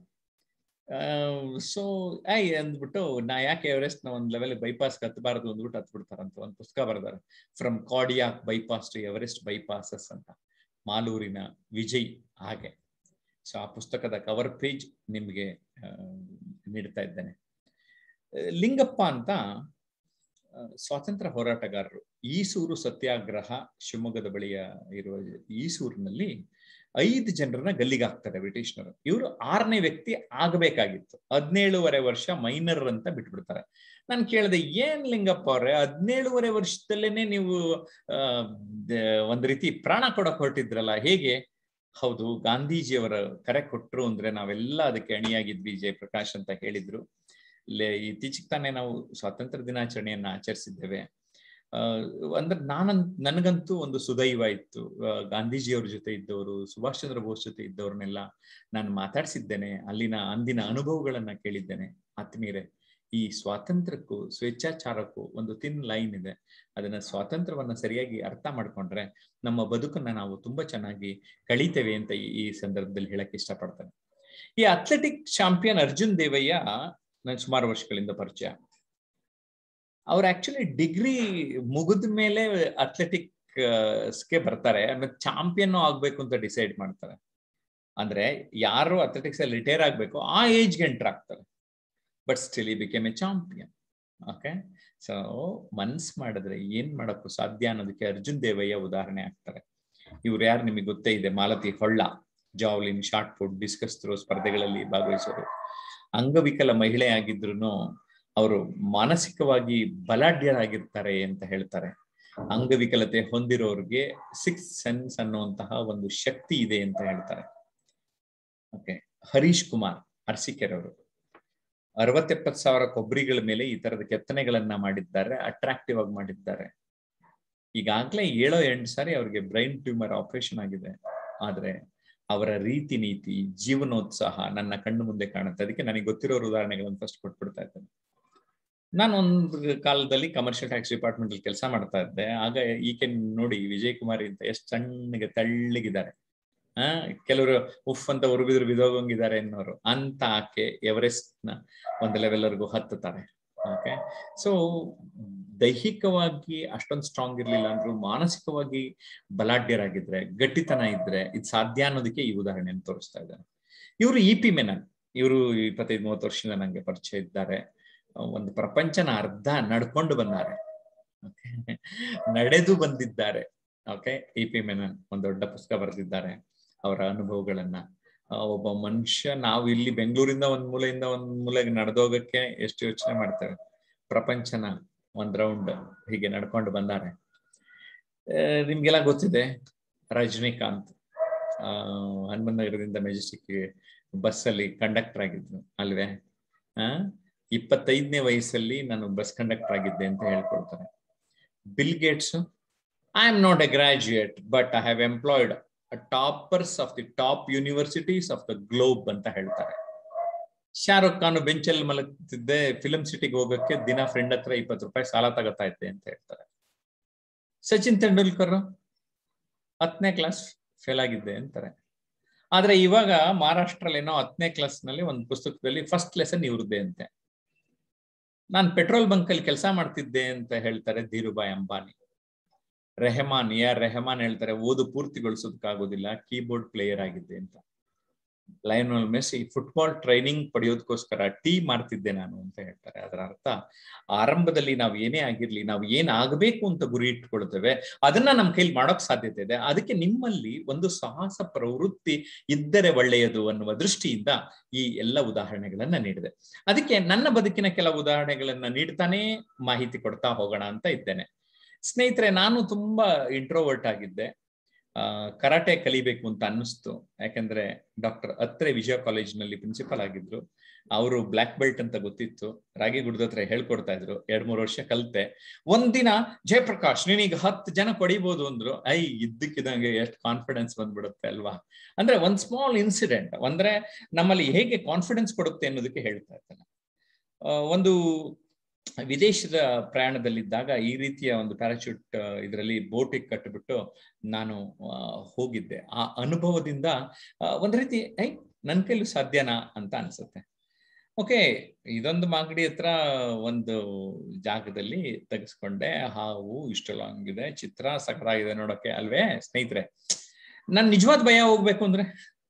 ಸೊ ಐ ಅಂದ್ಬಿಟ್ಟು ನಾ ಯಾಕೆ ಎವರೆಸ್ಟ್ ನ ಒಂದ್ ಲೆವೆಲ್ ಬೈಪಾಸ್ ಹತ್ತಬಾರದು ಅಂದ್ಬಿಟ್ಟು ಹತ್ಬಿಡ್ತಾರಂತ ಒಂದು ಪುಸ್ತಕ ಬರ್ದಾರೆ from cardiac bypass to Everest bypasses ಅಂತ ಮಾಲೂರಿನ ವಿಜಯ್ ಹಾಗೆ ಸೊ ಆ ಪುಸ್ತಕದ ಕವರ್ ಪೇಜ್ ನಿಮ್ಗೆ ನೀಡ್ತಾ ಇದ್ದೇನೆ ಲಿಂಗಪ್ಪ ಅಂತ ಸ್ವಾತಂತ್ರ್ಯ ಹೋರಾಟಗಾರರು ಈಸೂರು ಸತ್ಯಾಗ್ರಹ ಶಿವಮೊಗ್ಗದ ಬಳಿಯ ಇರುವ ಈಸೂರಿನಲ್ಲಿ ಐದು ಜನರನ್ನ ಗಲ್ಲಿಗೆ ಹಾಕ್ತಾರೆ ಬ್ರಿಟಿಷ್ನರು ಇವರು ಆರನೇ ವ್ಯಕ್ತಿ ಆಗಬೇಕಾಗಿತ್ತು ಹದಿನೇಳುವರೆ ವರ್ಷ ಮೈನರ್ ಅಂತ ಬಿಟ್ಬಿಡ್ತಾರೆ ನಾನು ಕೇಳಿದೆ ಏನ್ ಲಿಂಗಪ್ಪ ಅವ್ರೆ ಹದಿನೇಳುವರೆ ವರ್ಷದಲ್ಲೇನೆ ನೀವು ಒಂದ್ ರೀತಿ ಪ್ರಾಣ ಕೊಡಕ್ ಹೊರಟಿದ್ರಲ್ಲ ಹೇಗೆ ಹೌದು ಗಾಂಧೀಜಿಯವರ ಕರೆ ಕೊಟ್ರು ಅಂದ್ರೆ ನಾವೆಲ್ಲ ಅದಕ್ಕೆ ಅಣಿಯಾಗಿದ್ವಿ ಜಯಪ್ರಕಾಶ್ ಅಂತ ಹೇಳಿದ್ರು ಇಲ್ಲೇ ಇತ್ತೀಚೆಗೆ ತಾನೇ ನಾವು ಸ್ವಾತಂತ್ರ್ಯ ದಿನಾಚರಣೆಯನ್ನ ಆಚರಿಸಿದ್ದೇವೆ ಅಂದ್ರೆ ನಾನಂತ ನನಗಂತೂ ಒಂದು ಸುದೈವ ಇತ್ತು ಗಾಂಧೀಜಿಯವ್ರ ಜೊತೆ ಇದ್ದವರು ಸುಭಾಷ್ ಚಂದ್ರ ಬೋಸ್ ಜೊತೆ ಇದ್ದವ್ರನ್ನೆಲ್ಲ ನಾನು ಮಾತಾಡ್ಸಿದ್ದೇನೆ ಅಲ್ಲಿನ ಅಂದಿನ ಅನುಭವಗಳನ್ನ ಕೇಳಿದ್ದೇನೆ ಆತ್ಮೀಯರೇ ಈ ಸ್ವಾತಂತ್ರ್ಯಕ್ಕೂ ಸ್ವೇಚ್ಛಾಚಾರಕ್ಕೂ ಒಂದು ತಿನ್ ಲೈನ್ ಇದೆ ಅದನ್ನ ಸ್ವಾತಂತ್ರ್ಯವನ್ನ ಸರಿಯಾಗಿ ಅರ್ಥ ಮಾಡ್ಕೊಂಡ್ರೆ ನಮ್ಮ ಬದುಕನ್ನ ನಾವು ತುಂಬಾ ಚೆನ್ನಾಗಿ ಕಳೀತೇವೆ ಅಂತ ಈ ಸಂದರ್ಭದಲ್ಲಿ ಹೇಳಕ್ ಇಷ್ಟಪಡ್ತೇನೆ ಈ ಅಥ್ಲೆಟಿಕ್ ಚಾಂಪಿಯನ್ ಅರ್ಜುನ್ ದೇವಯ್ಯ ನನ್ ಸುಮಾರು ವರ್ಷಗಳಿಂದ ಪರಿಚಯ ಅವ್ರು ಆಕ್ಚುಲಿ ಡಿಗ್ರಿ ಮುಗಿದ ಮೇಲೆ ಅಥ್ಲೆಟಿಕ್ ಗೆ ಬರ್ತಾರೆ ಆಮೇಲೆ ಚಾಂಪಿಯನ್ ಆಗ್ಬೇಕು ಅಂತ ಡಿಸೈಡ್ ಮಾಡ್ತಾರೆ ಅಂದ್ರೆ ಯಾರು ಅಥ್ಲೆಟಿಕ್ಸ್ ಅಲ್ಲಿ ರಿಟೈರ್ ಆಗ್ಬೇಕು ಆ ಏಜ್ಗೆ ಎಂಟರ್ ಆಗ್ತಾರೆ but still he became a champion okay so ಮನ್ಸ್ ಮಾಡಿದ್ರೆ ಏನ್ ಮಾಡಕ್ಕೂ ಸಾಧ್ಯ ಅನ್ನೋದಕ್ಕೆ ಅರ್ಜುನ್ ದೇವಯ್ಯ ಉದಾಹರಣೆ ಆಗ್ತಾರೆ ಇವ್ರು ಯಾರು ನಿಮಗೆ ಗೊತ್ತೇ ಇದೆ Malathi Holla javelin shot put discus throw ಸ್ಪರ್ಧೆಗಳಲ್ಲಿ ಭಾಗವಹಿಸೋರು ಅಂಗವಿಕಲ ಮಹಿಳೆ ಆಗಿದ್ರು ಅವರು ಮಾನಸಿಕವಾಗಿ ಬಲಾಢ್ಯರಾಗಿರ್ತಾರೆ ಅಂತ ಹೇಳ್ತಾರೆ ಅಂಗವಿಕಲತೆ ಹೊಂದಿರೋರ್ಗೆ ಸಿಕ್ಸ್ ಸೆನ್ಸ್ ಅನ್ನುವಂತಹ ಒಂದು ಶಕ್ತಿ ಇದೆ ಅಂತ ಹೇಳ್ತಾರೆ ಓಕೆ ಹರೀಶ್ ಕುಮಾರ್ ಅರ್ಸಿಕೆರವರು ಅರವತ್ತೆಪ್ಪತ್ತು ಸಾವಿರ ಕೊಬ್ಬರಿಗಳ ಮೇಲೆ ಈ ತರದ ಕೆತ್ತನೆಗಳನ್ನ ಮಾಡಿದ್ದಾರೆ ಅಟ್ರಾಕ್ಟಿವ್ ಆಗಿ ಮಾಡಿದ್ದಾರೆ ಈಗಾಗ್ಲೇ ಏಳೋ ಎಂಟು ಸಾರಿ ಅವ್ರಿಗೆ ಬ್ರೈನ್ ಟ್ಯೂಮರ್ ಆಪರೇಷನ್ ಆಗಿದೆ ಆದ್ರೆ ಅವರ ರೀತಿ ನೀತಿ ಜೀವನೋತ್ಸಾಹ ನನ್ನ ಕಣ್ಣು ಮುಂದೆ ಕಾಣುತ್ತೆ ಅದಕ್ಕೆ ನನಗೆ ಗೊತ್ತಿರೋ ಉದಾಹರಣೆಗಳನ್ನು ಫಸ್ಟ್ ಕೊಟ್ಬಿಡ್ತಾ ಇದ್ದೇನೆ ನಾನು ಒಂದು ಕಾಲದಲ್ಲಿ ಕಮರ್ಷಿಯಲ್ ಟ್ಯಾಕ್ಸ್ ಡಿಪಾರ್ಟ್ಮೆಂಟ್ ಅಲ್ಲಿ ಕೆಲಸ ಮಾಡ್ತಾ ಇದ್ದೆ ಆಗ ಈಕೆ ನೋಡಿ ವಿಜಯ್ ಕುಮಾರ್ ಅಂತ ಎಷ್ಟು ಸಣ್ಣಗೆ ತಳ್ಳಿಗಿದ್ದಾರೆ ಆ ಕೆಲವರು ಉಫ್ ಅಂತ ಉರುಬಿದ್ರು ಬಿದೋಗಂಗಿದ್ದಾರೆ ಅನ್ನೋರು ಅಂತ ಆಕೆ ಎವರೆಸ್ಟ್ ನ ಒಂದು ಲೆವೆಲ್ ವರ್ಗು ಹತ್ತುತ್ತಾರೆ ಓಕೆ ಸೊ ದೈಹಿಕವಾಗಿ ಅಷ್ಟೊಂದು ಸ್ಟ್ರಾಂಗ್ ಇರ್ಲಿಲ್ಲ ಅಂದ್ರೂ ಮಾನಸಿಕವಾಗಿ ಬಲಾಢ್ಯರಾಗಿದ್ರೆ ಗಟ್ಟಿತನ ಇದ್ರೆ ಇದು ಸಾಧ್ಯ ಅನ್ನೋದಕ್ಕೆ ಈ ಉದಾಹರಣೆಯನ್ನು ತೋರಿಸ್ತಾ ಇದ್ದಾರೆ ಇವರು ಇ ಪಿ ಮೆನನ್ ಇವರು ಇಪ್ಪತ್ತೈದು ಮೂವತ್ತು ವರ್ಷದಿಂದ ನಂಗೆ ಪರಿಚಯ ಇದ್ದಾರೆ ಒಂದು ಪ್ರಪಂಚನ ಅರ್ಧ ನಡ್ಕೊಂಡು ಬಂದಾರೆ ನಡೆದು ಬಂದಿದ್ದಾರೆ ಓಕೆ ಇ ಪಿ ಮೆನನ್ ಒಂದು ದೊಡ್ಡ ಪುಸ್ತಕ ಬರೆದಿದ್ದಾರೆ ಅವರ ಅನುಭವಗಳನ್ನ ಒಬ್ಬ ಮನುಷ್ಯ ನಾವು ಇಲ್ಲಿ ಬೆಂಗಳೂರಿಂದ ಒಂದ್ ಮೂಲೆಯಿಂದ ಒಂದ್ ಮೂಲೆಗೆ ನಡೆದೋಗಕ್ಕೆ ಎಷ್ಟು ಯೋಚನೆ ಮಾಡ್ತೇವೆ ಪ್ರಪಂಚನ ಒಂದ್ ರೌಂಡ್ ಹೀಗೆ ನಡ್ಕೊಂಡು ಬಂದಾರೆ ನಿಮ್ಗೆಲ್ಲ ಗೊತ್ತಿದೆ ರಜನಿಕಾಂತ್ ಆ ಹನುಮಂತನಗರದಿಂದ ಮೆಜೆಸ್ಟಿಕ್ ಬಸ್ ಅಲ್ಲಿ ಕಂಡಕ್ಟರ್ ಆಗಿದ್ರು ಅಲ್ವೇ ಆ ಇಪ್ಪತ್ತೈದನೇ ವಯಸ್ಸಲ್ಲಿ ನಾನು ಬಸ್ ಕಂಡಕ್ಟರ್ ಆಗಿದ್ದೆ ಅಂತ ಹೇಳ್ಕೊಳ್ತಾರೆ Bill Gates I am not a graduate but I have employed toppers of the top universities of the globe ಅಂತ ಹೇಳ್ತಾರೆ ಶಾರುಖ್ ಖಾನ್ ಬೆಂಚಲ್ಲಿ ಮಲಗ್ತಿದ್ದೆ ಫಿಲಂ ಸಿಟಿಗೆ ಹೋಗಕ್ಕೆ ದಿನ ಫ್ರೆಂಡ್ ಹತ್ರ ಇಪ್ಪತ್ತು ರೂಪಾಯಿ ಸಾಲ ತಗೋತಾ ಇದ್ದೆ ಅಂತ ಹೇಳ್ತಾರೆ ಸಚಿನ್ ತೆಂಡೂಲ್ಕರ್ ಹತ್ತನೇ ಕ್ಲಾಸ್ ಫೇಲ್ ಆಗಿದ್ದೆ ಅಂತಾರೆ ಆದ್ರೆ ಇವಾಗ ಮಹಾರಾಷ್ಟ್ರಲ್ಲಿ ಏನೋ ಹತ್ತನೇ ಕ್ಲಾಸ್ ನಲ್ಲಿ ಒಂದು ಪುಸ್ತಕದಲ್ಲಿ ಫಸ್ಟ್ ಲೆಸನ್ ಇವ್ರದ್ದೇ ಅಂತೆ ನಾನು ಪೆಟ್ರೋಲ್ ಬಂಕ್ ಅಲ್ಲಿ ಕೆಲಸ ಮಾಡ್ತಿದ್ದೆ ಅಂತ ಹೇಳ್ತಾರೆ ಧೀರುಭಾಯ್ ಅಂಬಾನಿ ರೆಹಮಾನ್ ಯಾರ್ ರೆಹಮಾನ್ ಹೇಳ್ತಾರೆ ಓದು ಪೂರ್ತಿಗೊಳಿಸೋದಕ್ಕಾಗೋದಿಲ್ಲ ಕೀಬೋರ್ಡ್ ಪ್ಲೇಯರ್ ಆಗಿದ್ದೆ ಅಂತ ಲಯನಲ್ ಮೆಸ್ಸಿ ಫುಟ್ಬಾಲ್ ಟ್ರೈನಿಂಗ್ ಪಡೆಯೋದಕ್ಕೋಸ್ಕರ ಟೀ ಮಾಡ್ತಿದ್ದೆ ನಾನು ಅಂತ ಹೇಳ್ತಾರೆ ಅದರ ಅರ್ಥ ಆರಂಭದಲ್ಲಿ ನಾವು ಏನೇ ಆಗಿರ್ಲಿ ನಾವು ಏನ್ ಆಗ್ಬೇಕು ಅಂತ ಗುರಿ ಇಟ್ಕೊಳ್ತೇವೆ ಅದನ್ನ ನಮ್ಮ ಕೈಲಿ ಮಾಡೋಕ್ ಸಾಧ್ಯತೆ ಇದೆ ಅದಕ್ಕೆ ನಿಮ್ಮಲ್ಲಿ ಒಂದು ಸಾಹಸ ಪ್ರವೃತ್ತಿ ಇದ್ದರೆ ಒಳ್ಳೆಯದು ಅನ್ನುವ ದೃಷ್ಟಿಯಿಂದ ಈ ಎಲ್ಲ ಉದಾಹರಣೆಗಳನ್ನ ನೀಡಿದೆ ಅದಕ್ಕೆ ನನ್ನ ಬದುಕಿನ ಕೆಲವು ಉದಾಹರಣೆಗಳನ್ನ ನೀಡ್ತಾನೆ ಮಾಹಿತಿ ಕೊಡ್ತಾ ಹೋಗೋಣ ಅಂತ ಇದ್ದೇನೆ ಸ್ನೇಹಿತರೆ ನಾನು ತುಂಬಾ ಇಂಟ್ರೋವರ್ಟ್ ಆಗಿದ್ದೆ ಕರಾಟೆ ಕಲಿಬೇಕು ಅಂತ ಅನ್ನಿಸ್ತು ಯಾಕಂದ್ರೆ ಡಾಕ್ಟರ್ ಅತ್ರೆ ವಿಜಯ ಕಾಲೇಜ್ನಲ್ಲಿ ಪ್ರಿನ್ಸಿಪಲ್ ಆಗಿದ್ರು ಅವರು ಬ್ಲ್ಯಾಕ್ ಬೆಲ್ಟ್ ಅಂತ ಗೊತ್ತಿತ್ತು ರಾಗಿ ಗುಡ್ದ ಹತ್ರ ಹೇಳ್ಕೊಡ್ತಾ ಇದ್ರು ಎರಡ್ ಮೂರು ವರ್ಷ ಕಲ್ತೆ ಒಂದಿನ ಜಯಪ್ರಕಾಶ್ ನೀನೀಗ ಹತ್ತು ಜನ ಕೊಡಿಬಹುದು ಅಂದ್ರು ಐ ಇದ್ದಕ್ಕಿದಂಗೆ ಎಷ್ಟು ಕಾನ್ಫಿಡೆನ್ಸ್ ಬಂದ್ಬಿಡುತ್ತೆ ಅಲ್ವಾ ಅಂದ್ರೆ ಒಂದ್ ಸ್ಮಾಲ್ ಇನ್ಸಿಡೆಂಟ್ ಅಂದ್ರೆ ನಮ್ಮಲ್ಲಿ ಹೇಗೆ ಕಾನ್ಫಿಡೆನ್ಸ್ ಕೊಡುತ್ತೆ ಅನ್ನೋದಕ್ಕೆ ಹೇಳ್ತಾ ಇದ್ದೇನೆ ಒಂದು ವಿದೇಶದ ಪ್ರಯಾಣದಲ್ಲಿದ್ದಾಗ ಈ ರೀತಿಯ ಒಂದು ಪ್ಯಾರಾಚೂಟ್ ಇದರಲ್ಲಿ ಬೋಟಿಗೆ ಕಟ್ಟಿಬಿಟ್ಟು ನಾನು ಹೋಗಿದ್ದೆ ಆ ಅನುಭವದಿಂದ ಒಂದ್ ರೀತಿ ಐ ನನ್ ಕೈಲೂ ಸಾಧ್ಯನಾ ಅಂತ ಅನ್ಸುತ್ತೆ ಓಕೆ ಇದೊಂದು ಮಾಗಡಿ ಹತ್ರ ಒಂದು ಜಾಗದಲ್ಲಿ ತೆಗೆಸ್ಕೊಂಡೆ ಹಾವು ಇಷ್ಟು ಲಾಂಗ್ ಇದೆ ಚಿತ್ರ ಸಕರಾಗಿದೆ ನೋಡಕ್ಕೆ ಅಲ್ವೇ ಸ್ನೇಹಿತರೆ ನನ್ ನಿಜವಾದ ಭಯ ಹೋಗ್ಬೇಕು ಅಂದ್ರೆ